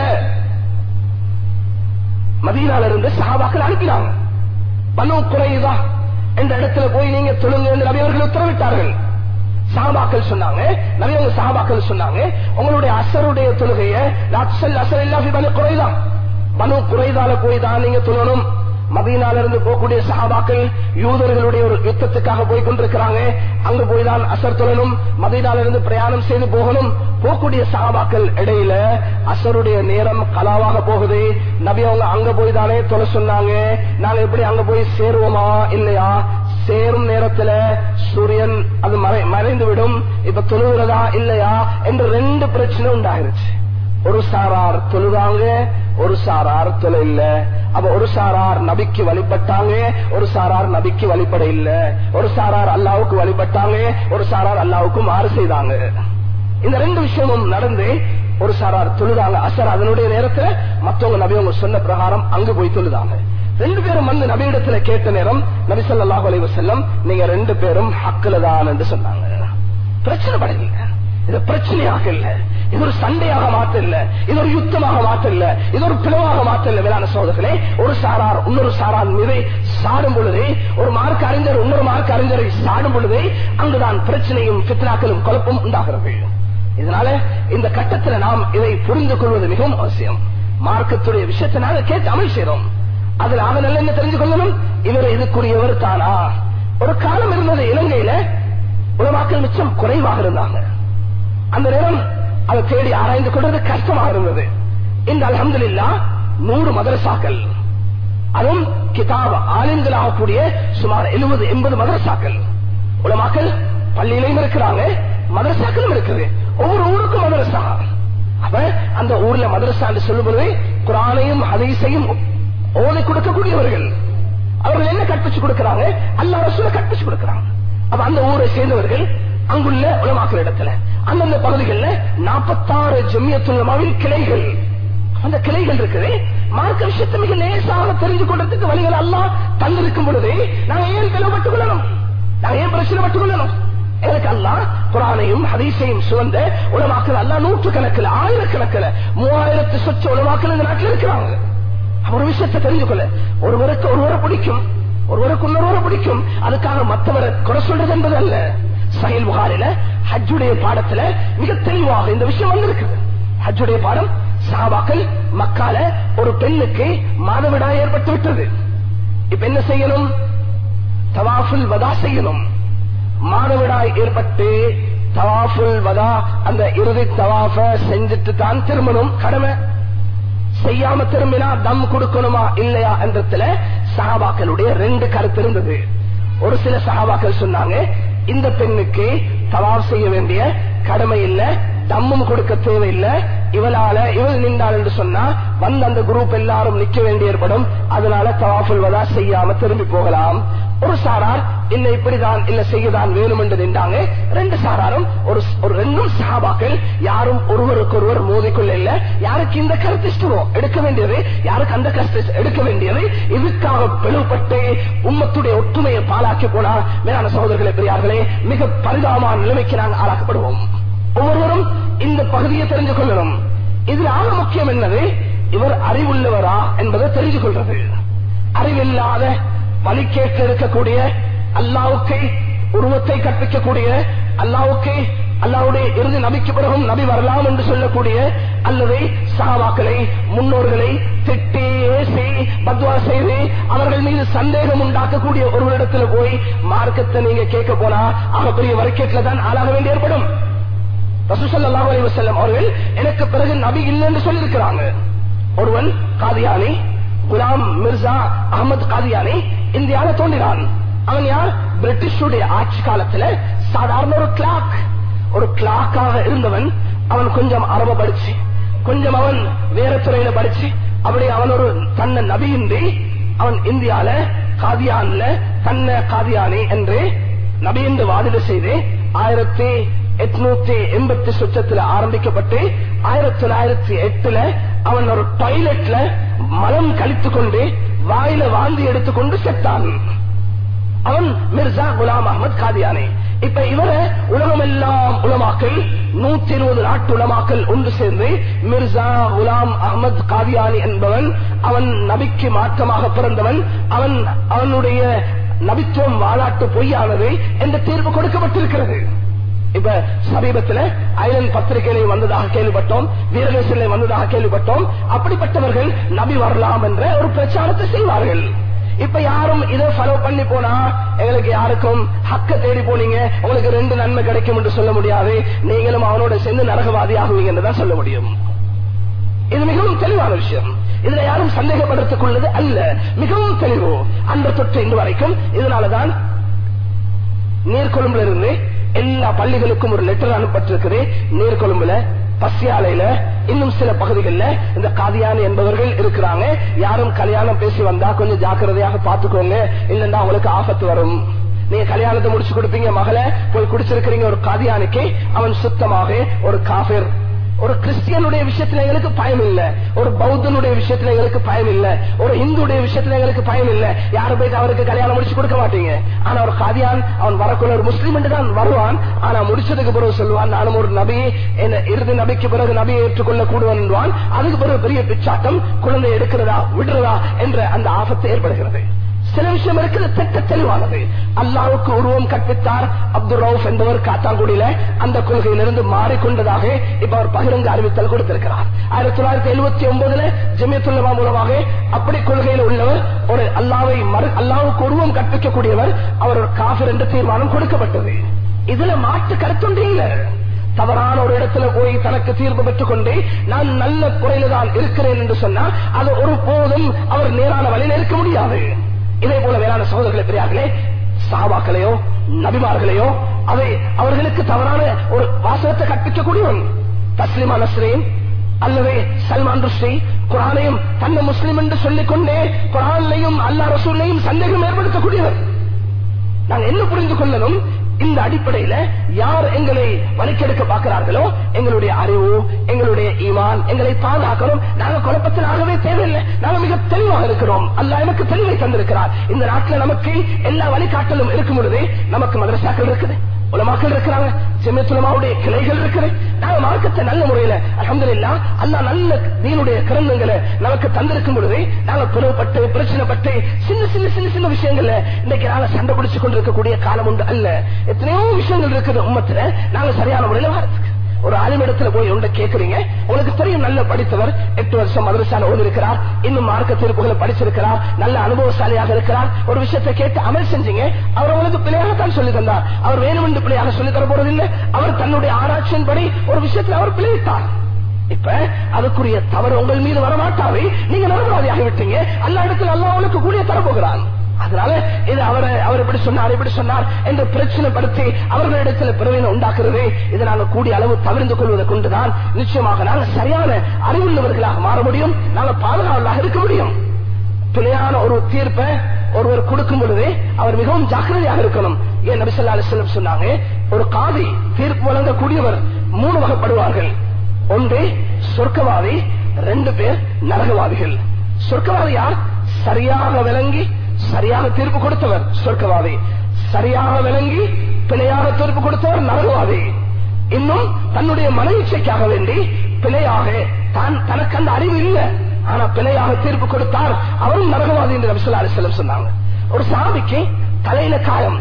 மதீனால இருந்து சஹாபாக்கள் அனுப்பினாங்க பனு குறைதா என்ற இடத்துல போய் நீங்க தொழுங்க என்று நபி அவர்கள் உத்தரவிட்டார்கள் சஹாபாக்கள் சொன்னாங்க நபி அவங்க சஹாபாக்கள் சொன்னாங்க உங்களுடைய அசருடைய தொழுகைய அசல் அசல் இல்லாம பனு குறைதா பனு குறைதால போய் தான் நீங்க தொழணும் மதீனால இருந்து போகக்கூடிய சஹாபாக்கள் யூதர்களுடைய ஒரு யுத்தத்துக்காக போய் கொண்டிருக்கிறாங்க அங்க போய் தான் அசர் தொழணும் மதீனால இருந்து பிரயாணம் செய்து போகணும் போகக்கூடிய சஹாபாக்கள் இடையில அசருடைய நேரம் கலாவாக போகுது நபி அவங்க அங்க போய் தானே தொலை சொன்னாங்க நாங்க எப்படி அங்க போய் சேருவோமா இல்லையா சேரும் நேரத்துல சூரியன் அது மறை- மறைந்து விடும் இப்ப தொழுகிறதா இல்லையா என்று ரெண்டு பிரச்சனை உண்டாயிருச்சு ஒரு சாரார் தொழுதாங்க ஒரு சாரார் தொலை இல்ல அப்ப ஒரு சாரார் நபிக்கு வழிபட்டாங்க ஒரு சாரார் நபிக்கு வழிபட இல்ல ஒரு சாரார் அல்லாவுக்கு வழிபட்டாங்க ஒரு சாரார் அல்லாவுக்கு மாறு செய்தாங்க இந்த ரெண்டு விஷயமும் நடந்து ஒரு சாரார் தொழுதாங்க அசர் அதனுடைய நேரத்துல மத்தவங்க நபி அவங்க சொன்ன பிரகாரம் அங்கு போய் தொழுதாங்க ரெண்டு பேரும் வந்து நபியிடத்துல கேட்ட நேரம் நபி ஸல்லல்லாஹு அலைஹி வஸல்லம் நீங்க ரெண்டு பேரும் ஹக்குல தான் என்று சொன்னாங்க பிரச்சனை படல இது பிரச்சனையாக இல்ல இது ஒரு சண்டையாக மாற்ற இல்ல இது ஒரு யுத்தமாக மாற்ற இல்ல இது ஒரு பிளவாக மாற்ற இல்ல வேளாண் சோதர்களே ஒரு சாரார் இன்னொரு சாரார் மீது சாடும் பொழுது ஒரு மார்க் அறிஞர் இன்னொரு மார்க் அறிஞரை சாடும் பொழுது அங்குதான் பிரச்சனையும் பித்னாக்களும் குழப்பம் உண்டாகிறது இதனால இந்த கட்டத்தில் நாம் இதை புரிந்து கொள்வது மிகவும் அவசியம் மார்க்கத்துடைய விஷயத்தை நாங்கள் கேட்டு அமல் செய்றோம் அதுல அவன் நல்ல என்ன தெரிஞ்சு கொள்ளணும் இவர் இதுக்குரியவர் தானா ஒரு காலம் இருந்தது இலங்கையில உலமாக்கள் மிச்சம் குறைவாக இருந்தாங்க அந்த நேரம் அதை தேடி ஆராய்ந்து கொள்வது கஷ்டமாக இருந்தது இந்த அலமதுல்லா நூறு மதரசாக்கள் அதுவும் கிதாப் ஆலிம்களாகக்கூடிய சுமார் எழுபது எண்பது மதரசாக்கள் உலமாக்கள் பள்ளியிலையும் இருக்கிறாங்க மதரசாக்களும் இருக்குது ஒவ்வொரு ஊருக்கும் மதரசா அப்ப அந்த ஊர்ல மதரசான்னு சொல்லும்போது குரானையும் ஹதீஸையும் ஓதை கொடுக்கக்கூடியவர்கள் அவர்கள் என்ன கற்பிச்சு கொடுக்கிறாங்க அல்ல ரசூல கற்பிச்சு கொடுக்கிறாங்க அப்ப அந்த ஊரை சேர்ந்தவர்கள் அங்குள்ள உலமாக்கள் இடத்துல அந்தந்த பகுதிகளில் நாற்பத்தாறு ஜெமியத்துலமாவின் கிளைகள் அந்த கிளைகள் இருக்குது மார்க்க விஷயத்தை மிக லேசாக தெரிஞ்சு கொள்றதுக்கு வழிகள் எல்லாம் தந்திருக்கும் பொழுது நாங்க ஏன் பிளவுபட்டுக் கொள்ளணும் நாங்க ஏன் பிரச்சனை பட்டுக் கொள்ளணும் எனக்கு அல்லா குரானையும் ஹதீஸையும் சுவந்த உலமாக்கள் அல்லா நூற்று கணக்கில் ஆயிரக்கணக்கில் மூவாயிரத்து சொச்ச உலமாக்கள் இந்த நாட்டில் இருக்கிறாங்க ஒரு விஷயத்தை தெரிஞ்சு கொள்ள ஒருவருக்கு ஒருவரை பிடிக்கும் ஒருவருக்கு இன்னொருவரை பிடிக்கும் அதுக்காக மற்றவரை குறை சொல்றது என்பது அல்ல சஹில் புகாரில ஹஜ்ஜுடைய பாடத்துல மிக தெளிவாக இந்த விஷயம் வந்திருக்குது ஹஜ்ஜுடைய பாடம் சாபாக்கள் மக்கால ஒரு பெண்ணுக்கு மாதவிடாய் ஏற்பட்டு விட்டது இப்ப என்ன செய்யணும் தவாஃபுல் வதா செய்யணும் மாதவிடாய் ஏற்பட்டு தவாஃபுல் வதா அந்த இறுதி தவாஃப செஞ்சுட்டு தான் திரும்பணும் கடமை செய்யாம திரும்பினா தம் கொடுக்கணுமா இல்லையா என்றதுல சஹாபாக்களுடைய ரெண்டு கருத்து இருந்தது ஒரு சில சஹாபாக்கள் சொன்னாங்க இந்த பெண்ணுக்கு தவாப் செய்ய வேண்டிய கடமை இல்ல தம்மும் கொடுக்க தேவையில்லை இவளால இவள் நின்றாள் என்று சொன்னா வந்து அந்த குரூப் எல்லாரும் நிக்க வேண்டி ஏற்படும் அதனால தவாஃபுல் வதா செய்யாம திரும்பி போகலாம் ஒரு சாரார் இல்ல இப்படிதான் இல்ல செய்யதான் வேணும் என்று நின்றாங்க ரெண்டு சாராரும் ஒரு ஒரு ரெண்டும் சஹாபாக்கள் யாரும் ஒருவருக்கு ஒருவர் மோதிக்கொள்ள இல்ல யாருக்கு இந்த கருத்து இஷ்டமோ எடுக்க வேண்டியது யாருக்கு அந்த கருத்து எடுக்க வேண்டியது இதுக்காக பிளவுபட்டு உம்மத்துடைய ஒற்றுமையை பாலாக்கி போனா மேலான சகோதரர்களே பெரியார்களே மிக பரிதாபமான நிலைமைக்கு நாங்கள் ஆளாக்கப்படுவோம் ஒவ்வொருவரும் இந்த பகுதியை தெரிந்து கொள்ளணும் இதுல ஆக முக்கியம் என்னது இவர் அறிவுள்ளவரா என்பதை தெரிந்து கொள்றது அறிவில்லாத வழிகேட்டு இருக்கக்கூடிய அல்லாவுக்கு உருவத்தை கற்பிக்கக்கூடிய அல்லாவுக்கு அல்லாவுடைய இறுதி நபிக்கு பிறகும் நபி வரலாம் என்று சொல்லக்கூடிய அல்லது சகாபாக்களை முன்னோர்களை திட்டி ஏசி பத்வா செய்து அவர்கள் மீது சந்தேகம் உண்டாக்கக்கூடிய ஒருவரிடத்துல போய் மார்க்கத்தை நீங்க கேட்க போனா ஆகப்பெரிய வரைக்கேட்டில தான் ஆளாக வேண்டி ஏற்படும் ரசூசல்லாஹு அலைஹி வஸல்லம் அவர்கள் எனக்கு பிறகு நபி இல்லைன்னு சொல்லியிருக்கிறாங்க ஒருவன் காதியானி குலாம் மிர்சா அகமது காதியானி இந்தியாவில தோன்றினான் அவன் யார் பிரிட்டிஷுடைய ஆட்சி காலத்துல சாதாரண ஒரு கிளாக் ஒரு கிளாக்காக இருந்தவன் அவன் கொஞ்சம் அரப படிச்சு கொஞ்சம் அவன் வேற துறையில படிச்சு அப்படி அவன் ஒரு தன்னை நபியின்றி அவன் இந்தியால காதியான்ல தன்னை காதியானி என்று நபி என்று வாதிட செய்து ஆயிரத்தி எட்நூத்தி எண்பத்தி சுற்றத்துல ஆரம்பிக்கப்பட்டு ஆயிரத்தி தொள்ளாயிரத்தி எட்டுல அவன் ஒரு டாய்லெட்ல மலம் கழித்து கொண்டு வாயில வாந்தி எடுத்துக்கொண்டு செத்தான் அவன் மிர்சா குலாம் அகமது காதியானே இப்ப இவரை உலகம் எல்லாம் உலமாக்கல் நூத்தி இருபது நாட்டு உலமாக்கல் ஒன்று சேர்ந்து மிர்சா குலாம் அகமது காதியானி என்பவன் அவன் நபிக்கு மாற்றமாக பிறந்தவன் அவன் அவனுடைய நபித்துவம் வாலாட்டு பொய்யானது என்ற தீர்ப்பு கொடுக்கப்பட்டிருக்கிறது இப்ப சமீபத்தில் ஐலண்ட் பத்திரிகையில வந்ததாக கேள்விப்பட்டோம் வீரகேசில வந்ததாக கேள்விப்பட்டோம் அப்படிப்பட்டவர்கள் நபி வரலாம் என்ற ஒரு பிரச்சாரத்தை செய்வார்கள் இப்ப யாரும் இதை ஃபாலோ பண்ணி போனா எங்களுக்கு யாருக்கும் ஹக்க தேடி போனீங்க உங்களுக்கு ரெண்டு நன்மை கிடைக்கும் என்று சொல்ல முடியாது நீங்களும் அவனோட சேர்ந்து நரகவாதி ஆகுவீங்க என்றுதான் சொல்ல முடியும் இது மிகவும் தெளிவான விஷயம் இதுல யாரும் சந்தேகப்படுறதுக்குள்ளது அல்ல மிகவும் தெளிவு அந்த தொற்று இன்று வரைக்கும் இதனாலதான் நீர்கொழும்புல இருந்து எல்லா பள்ளிகளுக்கும் ஒரு லெட்டர் அனுப்பட்டிருக்குது நீர்கொழும்புல பசியாலையில இன்னும் சில பகுதிகளில் இந்த காதியானி என்பவர்கள் இருக்கிறாங்க யாரும் கல்யாணம் பேசி வந்தா கொஞ்சம் ஜாக்கிரதையாக பாத்துக்கோங்க இல்லன்னா அவங்களுக்கு ஆபத்து வரும் நீங்க கல்யாணத்தை முடிச்சு கொடுப்பீங்க மகளை போய் குடிச்சிருக்கிறீங்க ஒரு காதியானிக்கு அவன் சுத்தமாக ஒரு காஃபிர் ஒரு கிறிஸ்டியனுடைய விஷயத்துல எங்களுக்கு பயம் இல்ல ஒரு பௌத்தனுடைய விஷயத்துல எங்களுக்கு பயம் இல்ல ஒரு இந்துடைய விஷயத்துல எங்களுக்கு பயம் இல்ல யாரும் போயிட்டு அவருக்கு கல்யாணம் முடிச்சு கொடுக்க மாட்டீங்க ஆனா ஒரு காதியான் அவன் வரக்குள்ள ஒரு முஸ்லீம் தான் வருவான் ஆனா முடிச்சதுக்கு பிறகு சொல்லுவான் நானும் ஒரு நபி என்ன இறுதி நபிக்கு பிறகு நபியை ஏற்றுக்கொள்ள கூடுவான் அதுக்கு பிறகு பெரிய பிச்சாட்டம் குழந்தை எடுக்கிறதா விடுறதா என்ற அந்த ஆபத்து ஏற்படுகிறது சில விஷயம் இருக்குது திட்ட தெளிவானது அல்லாவுக்கு உருவம் கற்பித்தார் அப்துல் ரவுப் என்பவர் காத்தாங்குடியில அந்த கொள்கையிலிருந்து மாறிக்கொண்டதாக இப்ப அவர் பகிரங்க அறிவித்தல் கொடுத்திருக்கிறார் ஆயிரத்தி தொள்ளாயிரத்தி எழுபத்தி ஒன்பதுல ஜமியத்துல்லமா மூலமாக அப்படி கொள்கையில் உள்ளவர் ஒரு அல்லாவை மறு அல்லாவுக்கு உருவம் கற்பிக்கக்கூடியவர் அவர் ஒரு காஃபர் என்ற தீர்மானம் கொடுக்கப்பட்டது இதுல மாற்று கருத்தொன்றே இல்ல தவறான ஒரு இடத்துல போய் தனக்கு தீர்ப்பு பெற்றுக் கொண்டு நான் நல்ல குறையில தான் இருக்கிறேன் என்று சொன்னால் அது ஒரு போதும் அவர் நேரான வழியில் இருக்க முடியாது இதே போல வேளாண் சகோதரர்களை பெரியார்களே சாபாக்களையோ நபிமார்களையோ அவை அவர்களுக்கு தவறான ஒரு வாசகத்தை கற்பிக்கக்கூடியவன் தஸ்லிமா நஸ்ரீன் அல்லது சல்மான் ருஷ்டி குரானையும் தன்னை முஸ்லிம் என்று சொல்லிக் கொண்டே குரானையும் அல்லா ரசூலையும் சந்தேகம் ஏற்படுத்தக்கூடியவர் நாங்கள் என்ன புரிந்து கொள்ளணும் இந்த அடிப்படையில யார் எங்களை வலிக்கெடுக்க பார்க்கிறார்களோ எங்களுடைய அறிவு எங்களுடைய ஈமான் எங்களை பாதுகாக்கணும் நாங்க குழப்பத்தில் ஆகவே தேவையில்லை நாங்க மிக தெளிவாக இருக்கிறோம் அல்ல எனக்கு தெளிவை தந்திருக்கிறார் இந்த நாட்டில் நமக்கு எல்லா வழிகாட்டலும் இருக்கும் பொழுது நமக்கு மதரசாக்கள் இருக்குது உலமாக்கள் இருக்கிறாங்க செம்மத்துலமாவுடைய கிளைகள் இருக்குது நாங்க மார்க்கத்தை நல்ல முறையில அலமதுல்லா அல்லா நல்ல தீனுடைய கிரந்தங்களை நமக்கு தந்திருக்கும் பொழுது நாங்க பிளவுபட்டு பிரச்சனைப்பட்டு சின்ன சின்ன சின்ன சின்ன விஷயங்கள்ல இன்னைக்கு நாங்க சண்டை பிடிச்சு கொண்டிருக்கக்கூடிய காலம் உண்டு அல்ல எத்தனையோ விஷயங்கள் இருக்குது உம்மத்துல நாங்க சரியான முறையில வாரத்துக்கு ஒரு ஆளுமிடத்துல போய் ஒன்றை கேட்கறீங்க உங்களுக்கு தெரியும் நல்ல படித்தவர் எட்டு வருஷம் மதரசால ஓடி இருக்கிறார் இன்னும் மார்க்க திருப்புகளை படிச்சிருக்கிறார் நல்ல அனுபவசாலியாக இருக்கிறார் ஒரு விஷயத்தை கேட்டு அமல் செஞ்சீங்க அவர் உங்களுக்கு பிள்ளையாகத்தான் சொல்லி தந்தார் அவர் வேணுமென்று பிள்ளையாக சொல்லி தர போறதில்லை அவர் தன்னுடைய ஆராய்ச்சியின்படி ஒரு விஷயத்தில் அவர் பிழைத்தார் இப்ப அதுக்குரிய தவறு உங்கள் மீது வரமாட்டாவே நீங்க நரபராதியாகி விட்டீங்க அல்ல இடத்துல அல்லா உங்களுக்கு கூடிய தரப்போகிறான் அதனால இது அவரை அவர் இப்படி சொன்னார் இப்படி சொன்னார் என்று பிரச்சனைப்படுத்தி அவர்களிடத்தில் பிறவினை உண்டாக்குறது இதை நாங்கள் கூடிய அளவு தவிர்ந்து கொள்வதை கொண்டுதான் நிச்சயமாக நாங்கள் சரியான அறிவுள்ளவர்களாக மாற முடியும் நாங்கள் பாதுகாவலாக இருக்க முடியும் பிழையான ஒரு தீர்ப்பை ஒருவர் கொடுக்கும் பொழுது அவர் மிகவும் ஜாக்கிரதையாக இருக்கணும் ஏன் நபிசல்லா அலிஸ்லம் சொன்னாங்க ஒரு காதி தீர்ப்பு வழங்கக்கூடியவர் மூணு வகைப்படுவார்கள் ஒன்று சொர்க்கவாதி ரெண்டு பேர் நரகவாதிகள் சொர்க்கவாதி யார் சரியாக விளங்கி சரியாக தீர்ப்பு கொடுத்தவர் சொர்க்கவாதி சரியாக விளங்கி பிழையாக தீர்ப்பு கொடுத்தவர் நரகவாதி இன்னும் தன்னுடைய மன இச்சைக்காக வேண்டி பிழையாக தான் தனக்கு அந்த அறிவு இல்லை ஆனா பிழையாக தீர்ப்பு கொடுத்தார் அவரும் நரகவாதி என்று நபிசுல்லா அலிஸ்லம் சொன்னாங்க ஒரு சாமிக்கு தலையில காயம்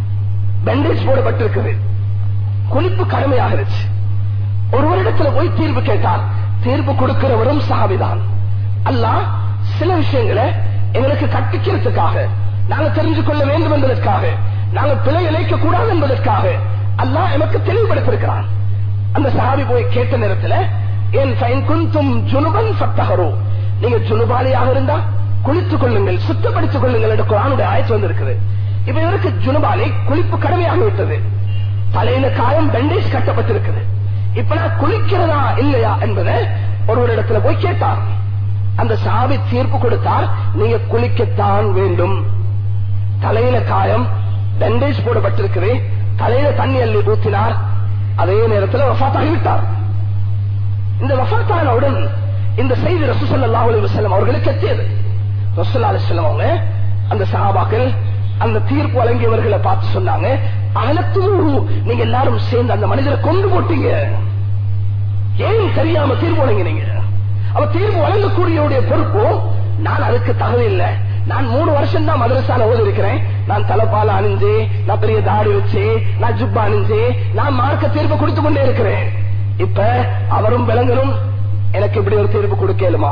பேண்டேஜ் போடப்பட்டிருக்குது குளிப்பு கடமையாக இருந்துச்சு ஒருவரிடத்துல போய் தீர்ப்பு கேட்டார் தீர்ப்பு கொடுக்கிறவரும் சாவிதான் அல்லாஹ் சில விஷயங்களை எங்களுக்கு கற்பிக்கிறதுக்காக நாங்க தெரிஞ்சு கொள்ள வேண்டும் என்பதற்காக நாங்க பிழை இழைக்க கூடாது என்பதற்காக அல்லாஹ் எனக்கு தெளிவுபடுத்திருக்கிறான் அந்த சஹாபி போய் கேட்ட நேரத்தில் என் ஃபைன் குந்தும் ஜுனுபன் சத்தகரோ நீங்க ஜுனுபாலியாக இருந்தா குளித்துக் கொள்ளுங்கள் சுத்தப்படுத்திக் கொள்ளுங்கள் என்று குரானுடைய ஆயத்து வந்திருக்குது இப்ப இவருக்கு ஜுனுபாலி குளிப்பு கடமையாக விட்டது தலையில காயம் பெண்டேஜ் கட்டப்பட்டிருக்குது இப்ப நான் குளிக்கிறதா இல்லையா என்பதை ஒருவரிடத்துல போய் கேட்டார் அந்த சாவி தீர்ப்பு கொடுத்தால் நீங்க குளிக்கத்தான் வேண்டும் தலையில காயம் பெண்டேஜ் போடப்பட்டிருக்குது தலையில தண்ணி அள்ளி ஊத்தினார் அதே நேரத்தில் வஃத்தாகிவிட்டார் இந்த வஃத்தானவுடன் இந்த செய்தி ரசூசல்லா அலி வசல்லம் அவர்களுக்கு எத்தியது ரசூல்லா அலிஸ்லாம் அவங்க அந்த சஹாபாக்கள் அந்த தீர்ப்பு வழங்கியவர்களை பார்த்து சொன்னாங்க அகலத்தூரு நீங்க எல்லாரும் சேர்ந்து அந்த மனிதரை கொண்டு போட்டீங்க ஏன் தெரியாம தீர்ப்பு வழங்கினீங்க அவ தீர்ப்பு வழங்கக்கூடியவுடைய பொறுப்பு நான் அதுக்கு தகுதி இல்லை நான் மூணு வருஷம் தான் மதரசால ஓதி இருக்கிறேன் நான் தலைப்பால அணிஞ்சு நான் பெரிய தாடி வச்சு நான் ஜுப்பா அணிஞ்சு நான் மார்க்க தீர்ப்பு கொடுத்து கொண்டே இருக்கிறேன் இப்ப அவரும் விளங்கணும் எனக்கு இப்படி ஒரு தீர்ப்பு கொடுக்கலுமா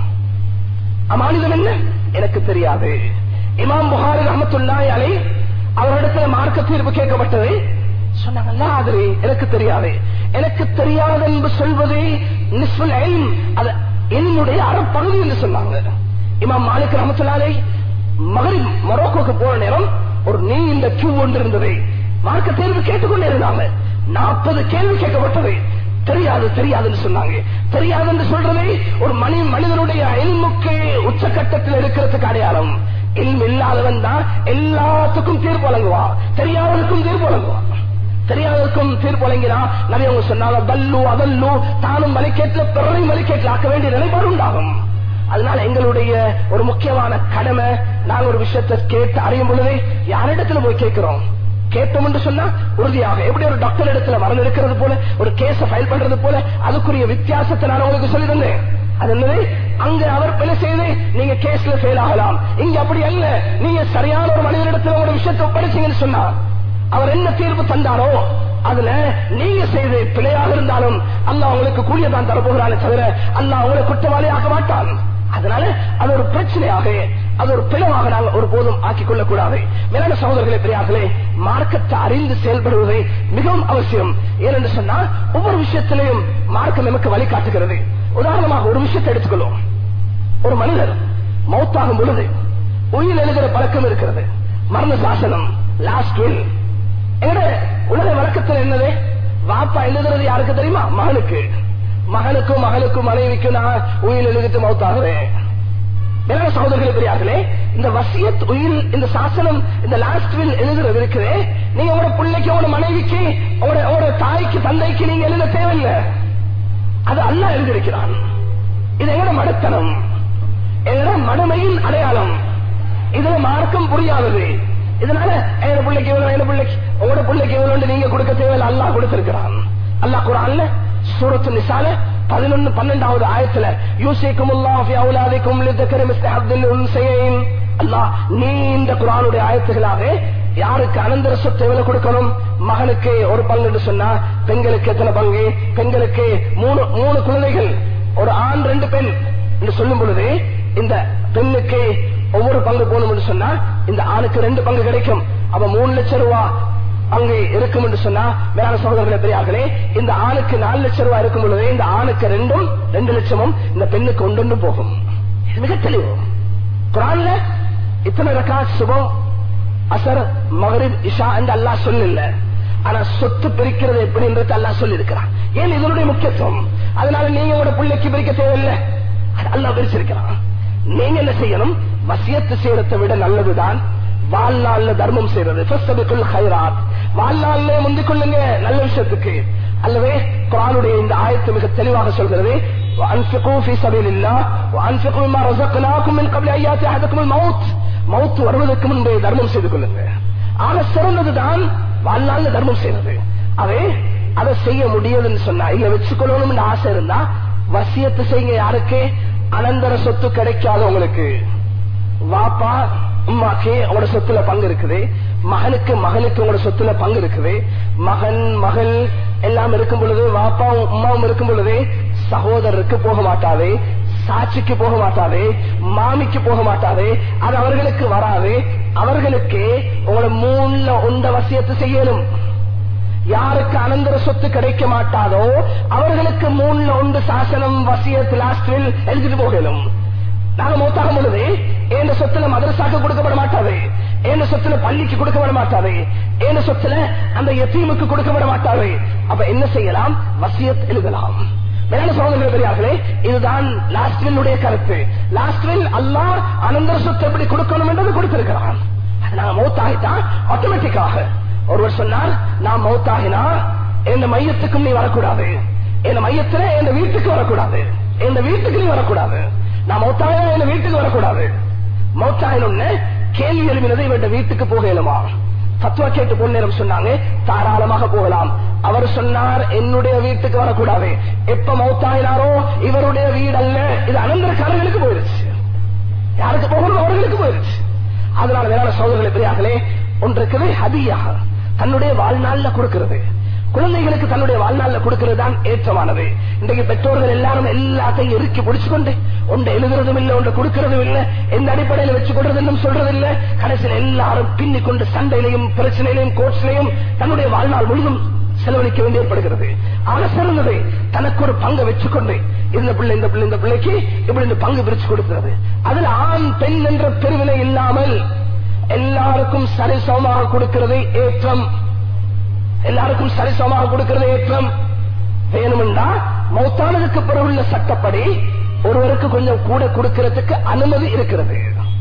அமானிதம் என்ன எனக்கு தெரியாது இமாம் புகாரி ரஹமத்துல்லாய் அலை அவரிடத்துல மார்க்க தீர்ப்பு கேட்கப்பட்டது சொன்னாங்கல்ல அது எனக்கு தெரியாது எனக்கு தெரியாது என்று சொல்வது நிஸ்புல் இல்ம். அது என்னுடைய அறப்பகுதி என்று சொன்னாங்க இமாம் மாலிக் ரஹமத்துல்லாலை மகரிப் மொரோக்கோக்கு போற நேரம் ஒரு நீ இந்த கியூ ஒன்று இருந்தது மார்க்க தேர்வு கேட்டுக்கொண்டே இருந்தாங்க நாற்பது கேள்வி கேட்கப்பட்டது தெரியாது தெரியாதுன்னு சொன்னாங்க தெரியாதுன்னு சொல்றதை ஒரு மனி மனிதனுடைய எல்முக்கு உச்சக்கட்டத்தில் இருக்கிறதுக்கு அடையாளம் இல்ம் இல்லாதவன் தான் எல்லாத்துக்கும் தீர்ப்பு வழங்குவான் தெரியாதவனுக்கும் தீர்ப்பு வழங்குவான் தெரியாதவருக்கும் தீர்ப்பு வழங்கினா நபி அவங்க சொன்னாங்க பல்லு அதல்லு தானும் மலைக்கேட்டில பிறரையும் மலைக்கேட்டில் ஆக்க வேண்டிய நிலைப்பாடு உண்டாகும் அதனால எங்களுடைய ஒரு முக்கியமான கடமை நாங்க ஒரு விஷயத்தை கேட்டு அறியும் பொழுது யாரிடத்துல போய் கேட்கிறோம் கேட்டோம் என்று சொன்னா உறுதியாக எப்படி ஒரு டாக்டர் இடத்துல மரம் இருக்கிறது போல ஒரு கேஸ ஃபைல் பண்றது போல அதுக்குரிய வித்தியாசத்தை நான் உங்களுக்கு சொல்லி தந்தேன் அது என்னது அங்க அவர் பிழை செய்து நீங்க கேஸ்ல ஃபெயில் ஆகலாம் இங்க அப்படி அல்ல நீங்க சரியான ஒரு மனிதனிடத்துல ஒரு விஷயத்தை ஒப்படைச்சீங்கன்னு சொன்னா அவர் என்ன தீர்ப்பு தந்தாரோ அதுல நீங்க செய்து பிழையாக இருந்தாலும் அல்லாஹ் உங்களுக்கு கூலிய தான் தரப்போகிறானே தவிர அல்லாஹ் உங்களை குற்றவாளி ஆக்க மாட்டான் அதனால அது ஒரு பிரச்சனையாக அது ஒரு பிளவாக நாங்கள் ஒரு போதும் ஆக்கிக் கொள்ளக் கூடாது மேலான சகோதரர்களே பெரியார்களே மார்க்கத்தை அறிந்து செயல்படுவது மிகவும் அவசியம் ஏனென்று சொன்னால் ஒவ்வொரு விஷயத்திலையும் மார்க்கம் நமக்கு வழிகாட்டுகிறது உதாரணமாக ஒரு விஷயத்தை எடுத்துக்கொள்வோம் ஒரு மனிதர் மௌத்தாகும் பொழுது உயிர் எழுதுகிற பழக்கம் இருக்கிறது மரண சாசனம் லாஸ்ட் வில் எங்கட உலக வழக்கத்தில் என்னது வாப்பா எழுதுறது யாருக்கு தெரியுமா மகனுக்கு மகனுக்கும் மகளுக்கும் மனைவிக்கும் நான் உயிர் எழுதிட்டு மௌத்தாகிறேன் மேலான சகோதரர்களே பெரியார்களே இந்த வசியத் உயிர் இந்த சாசனம் இந்த லாஸ்ட் வில் எழுதுறது இருக்குது நீங்க உங்களோட பிள்ளைக்கு உங்களோட மனைவிக்கு உங்களோட உங்களோட தாய்க்கு தந்தைக்கு நீங்க எழுத தேவையில்லை அது அல்ல எழுதியிருக்கிறான் இது எங்கட மடத்தனம் எங்கட மடமையின் அடையாளம் இதுல மார்க்கம் புரியாதது இதனால எங்க பிள்ளைக்கு எவ்வளவு எங்க பிள்ளைக்கு உங்களோட பிள்ளைக்கு எவ்வளவு நீங்க கொடுக்க தேவையில்லை அல்லாஹ் கொடுத்திருக்கிறான் அல்லாஹ் குரான்ல சூரத்து நிசால பதினொன்னு பன்னெண்டாவது ஆயத்துல யூசிக்கும் அவுலாதிக்கும் அல்லாஹ் நீண்ட குரானுடைய ஆயத்துகளாக யாருக்கு அனந்தர சொத்து எவ்வளவு கொடுக்கணும் மகனுக்கு ஒரு பங்கு என்று சொன்னா பெண்களுக்கு எத்தனை பங்கு பெண்களுக்கு மூணு மூணு குழந்தைகள் ஒரு ஆண் ரெண்டு பெண் என்று சொல்லும் பொழுது இந்த பெண்ணுக்கு ஒவ்வொரு பங்கு போகணும் என்று சொன்னா இந்த ஆணுக்கு ரெண்டு பங்கு கிடைக்கும் அப்ப மூணு லட்சம் ரூபாய் அங்கே இருக்கும் என்று சொன்னா வேளாண் சகோதரர்களே பெரியார்களே இந்த ஆணுக்கு நாலு லட்சம் ரூபாய் இருக்கும் பொழுது இந்த ஆணுக்கு ரெண்டும் ரெண்டு லட்சமும் இந்த பெண்ணுக்கு ஒன்றொன்று போகும் இது மிக தெளிவு குரான்ல இத்தனை ரக்கா சுபம் அசர் மகரிப் இஷா என்று அல்லாஹ் சொல்லல ஆனா சொத்து பிரிக்கிறது எப்படின்றது அல்லாஹ் சொல்லி இருக்கிறான் ஏன் இதனுடைய முக்கியத்துவம் அதனால நீங்க உங்களோட பிள்ளைக்கு பிரிக்க தேவையில்லை அது அல்லாஹ் பிரிச்சிருக்கிறான் நீங்க என்ன செய்யணும் வசியத்து செய்யறதை விட நல்லதுதான் வாழ்நாள்ல தர்மம் செய்யறது ஹைராத் வாழ்நாள்ல முந்திக் கொள்ளுங்க நல்ல விஷயத்துக்கு அல்லவே குரானுடைய இந்த ஆயத்து மிக தெளிவாக சொல்கிறது وأنفقوا في سبيل الله وأنفقوا مما رزقناكم من قبل أن يأتي أحدكم الموت மௌத்து வருவதற்கு முன்பே தர்மம் செய்து கொள்ளுங்க ஆக சிறந்ததுதான் வாழ்நாள்ல தர்மம் செய்யறது அவே அதை செய்ய முடியாதுன்னு சொன்னா இல்ல வச்சுக்கொள்ளணும்னு ஆசை இருந்தா வசியத்து செய்யுங்க யாருக்கு அனந்தர சொத்து கிடைக்காத உங்களுக்கு வாப்பா அம்மாக்கு உங்களோட சொத்துல பங்கு இருக்குது மகனுக்கு மகளுக்கு உங்களோட சொத்துல பங்கு இருக்குது மகன் மகள் எல்லாம் இருக்கும் பொழுது வாப்பாவும் அம்மாவும் இருக்கும் பொழுது சகோதரருக்கு போக மாட்டாது சாட்சிக்கு போக மாட்டாது மாமிக்கு போக மாட்டாது அது அவர்களுக்கு வராது அவர்களுக்கு உங்களோட மூணுல உண்ட வசியத்து செய்யணும் யாருக்கு அனந்தர சொத்து கிடைக்க மாட்டாதோ அவர்களுக்கு மூணுல ஒன்று சாசனம் வசியத்து லாஸ்டில் எழுதிட்டு போகணும் நாங்க மூத்தாகும் பொழுது எந்த சொத்துல மதரசாக்கு கொடுக்கப்பட மாட்டாது எந்த சொத்துல பள்ளிக்கு கொடுக்கப்பட மாட்டாது எந்த சொத்துல அந்த எத்தீமுக்கு கொடுக்கப்பட மாட்டாது அப்ப என்ன செய்யலாம் வசியத் எழுதலாம் மேலான சகோதரர்கள் பெரியார்களே இதுதான் லாஸ்ட் வில்லுடைய கருத்து லாஸ்ட் வில் அல்லாஹ் அனந்தர சொத்து எப்படி கொடுக்கணும் என்றது கொடுத்திருக்கிறான் அது நாங்க மௌத்தாகிட்டா ஆட்டோமேட்டிக்காக ஒருவர் சொன்னார் நான் மௌத்தாகினா எந்த மையத்துக்கும் நீ வரக்கூடாது என் மையத்துல என் வீட்டுக்கு வரக்கூடாது என் வீட்டுக்கு நீ வரக்கூடாது நான் மௌத்தாயினா என் வீட்டுக்கு வரக்கூடாது மௌத்தாயினு கேள்வி எழுப்பினது இவருடைய வீட்டுக்கு போக இயலுமா தத்துவ கேட்டு பொன்னேரம் சொன்னாங்க தாராளமாக போகலாம் அவர் சொன்னார் என்னுடைய வீட்டுக்கு வரக்கூடாது எப்ப மௌத்தாயினாரோ இவருடைய வீடு அல்ல இது அனந்தரக்காரர்களுக்கு போயிருச்சு யாருக்கு போகணும் அவர்களுக்கு போயிருச்சு அதனால வேளாண் சோதரர்களை பெரியார்களே ஒன்று இருக்குது ஹதியாக தன்னுடைய வாழ்நாள்ல கொடுக்கிறது குழந்தைகளுக்கு தன்னுடைய வாழ்நாள்ல கொடுக்கிறது தான் ஏற்றமானது இன்றைக்கு பெற்றோர்கள் எல்லாரும் எல்லாத்தையும் இறுக்கி பிடிச்சுக்கொண்டு ஒன்று எழுதுறதும் இல்லை ஒன்று கொடுக்கறதும் இல்லை எந்த அடிப்படையில் வச்சு கொடுறதுன்னு சொல்றது இல்லை கடைசியில் எல்லாரும் பின்னி கொண்டு சண்டையிலையும் பிரச்சனையிலையும் கோட்ஸ்லையும் தன்னுடைய வாழ்நாள் முழுதும் செலவழிக்க வேண்டி ஏற்படுகிறது ஆக சிறந்தது தனக்கு ஒரு பங்கை வச்சுக்கொண்டு இந்த பிள்ளை இந்த பிள்ளை இந்த பிள்ளைக்கு இப்படி இந்த பங்கு பிரிச்சு கொடுக்கிறது அதுல ஆண் பெண் என்ற பிரிவினை இல்லாமல் எல்லாருக்கும் சரிசமமாக கொடுக்கிறது ஏற்றம் எல்லாருக்கும் சரிசமமாக கொடுக்கிறது ஏற்றம் வேணுமென்றா மௌத்தானதுக்கு பிறகுள்ள சட்டப்படி ஒருவருக்கு கொஞ்சம் கூட கொடுக்கிறதுக்கு அனுமதி இருக்கிறது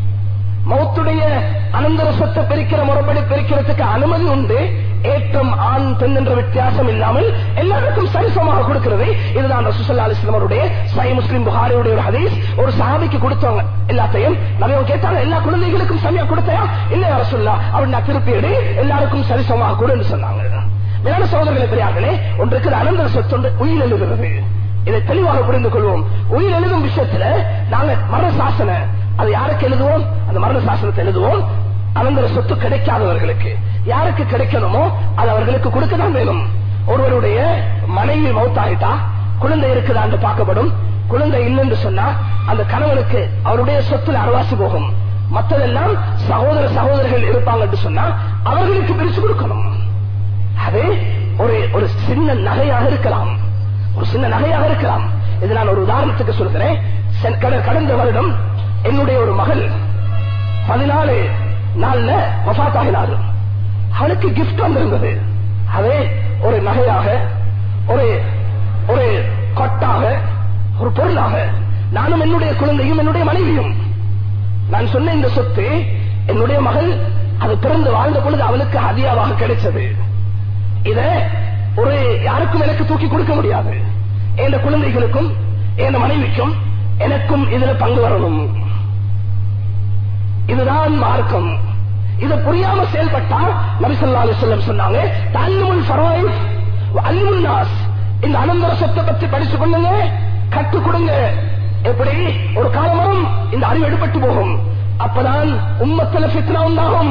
மௌத்துடைய அனந்தர சொத்தை பிரிக்கிற முறைப்படி பிரிக்கிறதுக்கு அனுமதி உண்டு ஏற்றம் ஆண் பெண் என்ற வித்தியாசம் இல்லாமல் எல்லாருக்கும் சரிசமமாக கொடுக்கிறது இதுதான் ரசூசல்லா அலிஸ்லாமருடைய சை முஸ்லிம் புகாரியுடைய ஒரு ஹதீஸ் ஒரு சாபிக்கு கொடுத்தவங்க எல்லாத்தையும் நிறைய கேட்டாங்க எல்லா குழந்தைகளுக்கும் சமயம் கொடுத்தையா இல்லையா ரசுல்லா அவர் நான் திருப்பி எடு எல்லாருக்கும் சரிசமமாக கொடுன்னு சொன்னாங்க மேலான சகோதரர்களை பெரியார்களே ஒன்றுக்கு அனந்தர சொத்து ஒன்று உயிர் எழுதுகிறது இதை தெளிவாக புரிந்து கொள்வோம் உயிர் எழுதும் விஷயத்துல நாங்க மரண சாசன அது யாருக்கு எழுதுவோம் அந்த மரண சாசனத்தை எழுதுவோம் அனந்தர சொத்து கிடைக்காதவர்களுக்கு யாருக்கு கிடைக்கணுமோ அது அவர்களுக்கு கொடுக்கதான் வேணும் ஒருவருடைய மனைவி மௌத்தாயிட்டா குழந்தை இருக்குதான்னு பார்க்கப்படும் குழந்தை இல்லைன்னு சொன்னா அந்த கணவனுக்கு அவருடைய சொத்துல அறவாசி போகும் மற்றதெல்லாம் சகோதர சகோதரர்கள் இருப்பாங்க என்று சொன்னா அவர்களுக்கு பிரிச்சு கொடுக்கணும் அது ஒரு ஒரு சின்ன நகையாக இருக்கலாம் ஒரு சின்ன நகையாக இருக்கலாம் இது நான் ஒரு உதாரணத்துக்கு சொல்கிறேன் சென்- கட- கடந்த வருடம் என்னுடைய ஒரு மகள் பதினாலு நாள்ல வஃத்தாகினார் அவளுக்கு கிஃப்ட் வந்திருந்தது அதே ஒரு நகையாக ஒரு ஒரு கொட்டாக ஒரு பொருளாக நானும் என்னுடைய குழந்தையும் என்னுடைய மனைவியும் நான் சொன்ன இந்த சொத்து என்னுடைய மகள் அது பிறந்து வாழ்ந்த பொழுது அவளுக்கு ஹதியாவாக கிடைச்சது இத ஒரு யாருக்கும் எனக்கு தூக்கி கொடுக்க முடியாது என் குழந்தைகளுக்கும் என் மனைவிக்கும் எனக்கும் இதுல பங்கு வரணும் இதுதான் மார்க்கம் இதை புரியாம செயல்பட்டா நபிசல்லா அலிசல்லம் சொன்னாங்க தல்லுமுல் ஃபராயிஸ் அல்முல் நாஸ் இந்த அனந்தர சொத்தை பற்றி படிச்சு கொள்ளுங்க கற்றுக் கொடுங்க எப்படி ஒரு காலம் வரும் இந்த அறிவு எடுபட்டு போகும் அப்பதான் உம்மத்துல ஃபித்னா உண்டாகும்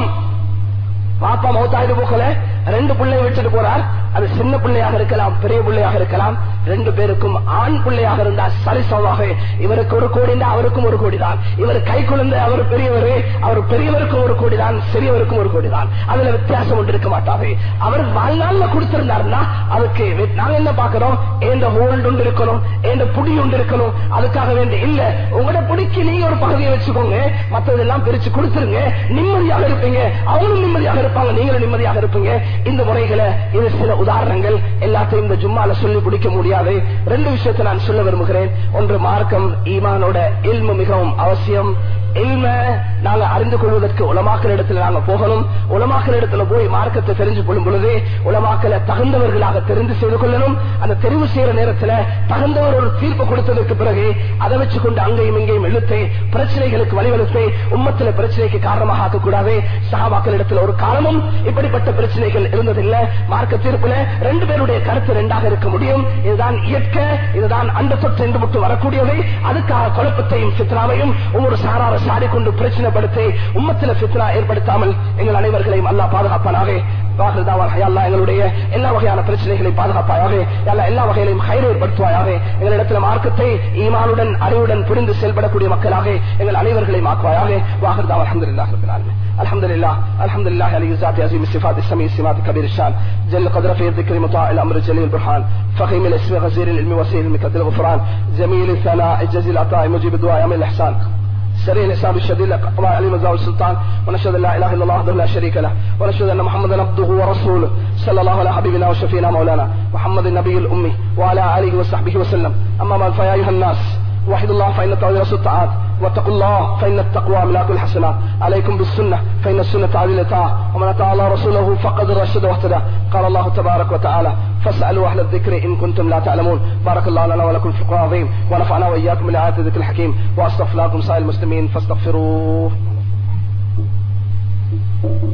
பாப்பா மௌத்தாயிட்டு போகல ரெண்டு பிள்ளை விட்டுட்டு போறார் அது சின்ன பிள்ளையாக இருக்கலாம் பெரிய பிள்ளையாக இருக்கலாம் ரெண்டு பேருக்கும் ஆண் பிள்ளையாக இருந்தா சரிசமமாக இவருக்கு ஒரு கோடி அவருக்கும் ஒரு கோடி தான் இவர் கை குழந்தை அவர் பெரியவர் அவர் பெரியவருக்கும் ஒரு கோடி தான் சிறியவருக்கும் ஒரு கோடி தான் அதுல வித்தியாசம் ஒன்று இருக்க மாட்டாரு அவர் வாழ்நாள்ல கொடுத்திருந்தாருன்னா அதுக்கு வி- நாங்க என்ன பாக்குறோம் ஏந்த ஹோல்டு ஒன்று இருக்கணும் ஏந்த புடி ஒன்று இருக்கணும் அதுக்காக வேண்டி இல்ல உங்களோட புடிக்கு நீங்க ஒரு பகுதியை வச்சுக்கோங்க மற்றதெல்லாம் பிரிச்சு கொடுத்துருங்க நிம்மதியாக இருப்பீங்க அவங்களும் நிம்மதியாக இருப்பாங்க நீங்களும் நிம்மதியாக இருப்பீங்க இந்த முறைகளை இது சில உதாரணங்கள் எல்லாத்தையும் இந்த ஜும்மால சொல்லி பிடிக்க முடியாது ரெண்டு விஷயத்தை நான் சொல்ல விரும்புகிறேன் ஒன்று மார்க்கம் ஈமானோட இல்மு மிகவும் அவசியம் இல்ம நாங்க அறிந்து கொள்வதற்கு உலமாக்கல் இடத்துல நாங்க போகணும் உலமாக்கல் இடத்துல போய் மார்க்கத்தை தெரிஞ்சு கொள்ளும் பொழுது உலமாக்கலை தகுந்தவர்களாக தெரிந்து செய்து கொள்ளணும் அந்த தெரிவு செய்யற நேரத்துல தகுந்தவர் ஒரு தீர்ப்பு கொடுத்ததற்கு பிறகு அதை வச்சு கொண்டு அங்கேயும் இங்கேயும் இழுத்து பிரச்சனைகளுக்கு வழிவகுத்து உம்மத்துல பிரச்சனைக்கு காரணமாக ஆக்கக்கூடாது சகாபாக்கள் இடத்துல ஒரு காலமும் இப்படிப்பட்ட பிரச்சனைகள் இருந்ததில்லை மார்க்க தீர்ப்புல ரெண்டு பேருடைய கருத்து ரெண்டாக இருக்க முடியும் இதுதான் இயற்கை இதுதான் அந்த தொற்று என்று மட்டும் வரக்கூடியவை அதுக்காக குழப்பத்தையும் சித்ராவையும் ஒவ்வொரு சாரார சாடி கொண்டு பிரச்சனைப்படுத்தி உம்மத்தில சித்ரா ஏற்படுத்தாமல் எங்கள் அனைவர்களையும் அல்லா பாதுகாப்பானாக வாக்குதாவாக யா அல்லாஹ் எங்களுடைய எல்லா வகையான பிரச்சனைகளை பாதுகாப்பாயாக யா அல்லாஹ் எல்லா வகையிலையும் கயிறு ஏற்படுத்துவாயாக எங்களிடத்துல மார்க்கத்தை ஈமானுடன் அறிவுடன் புரிந்து செயல்படக்கூடிய மக்களாக எங்கள் அனைவர்களையும் ஆக்குவாயாக வாக்குதா அலமதுல்லாஹ் ரபில் ஆலமீன் الحمد لله الحمد لله علي ذات عظيم الصفات السميع السمات كبير الشان جل قدر في الذكر مطاع الامر جليل البرهان فخيم الاسم غزير العلم وسيل المكد الغفران جميل الثناء جزيل العطاء مجيب الدعاء يوم الاحسان سريع الحساب الشديد لقضاء علي مزاول السلطان ونشهد ان لا اله الا الله وحده لا شريك له ونشهد ان محمدا عبده ورسوله صلى الله على حبيبنا وشفينا مولانا محمد النبي الامي وعلى اله وصحبه وسلم اما بعد فيا ايها الناس وحد الله فان التوحيد رسول الطاعات واتقوا الله فان التقوى ملاك الحسنات عليكم بالسنه فان السنه تعديل الطاعه ومن اطاع الله رسوله فقد رشد واهتدى قال الله تبارك وتعالى فاسالوا اهل الذكر ان كنتم لا تعلمون بارك الله لنا ولكم في القران العظيم ونفعنا واياكم بالايات الذكر الحكيم واستغفر لكم سائر المسلمين فاستغفروه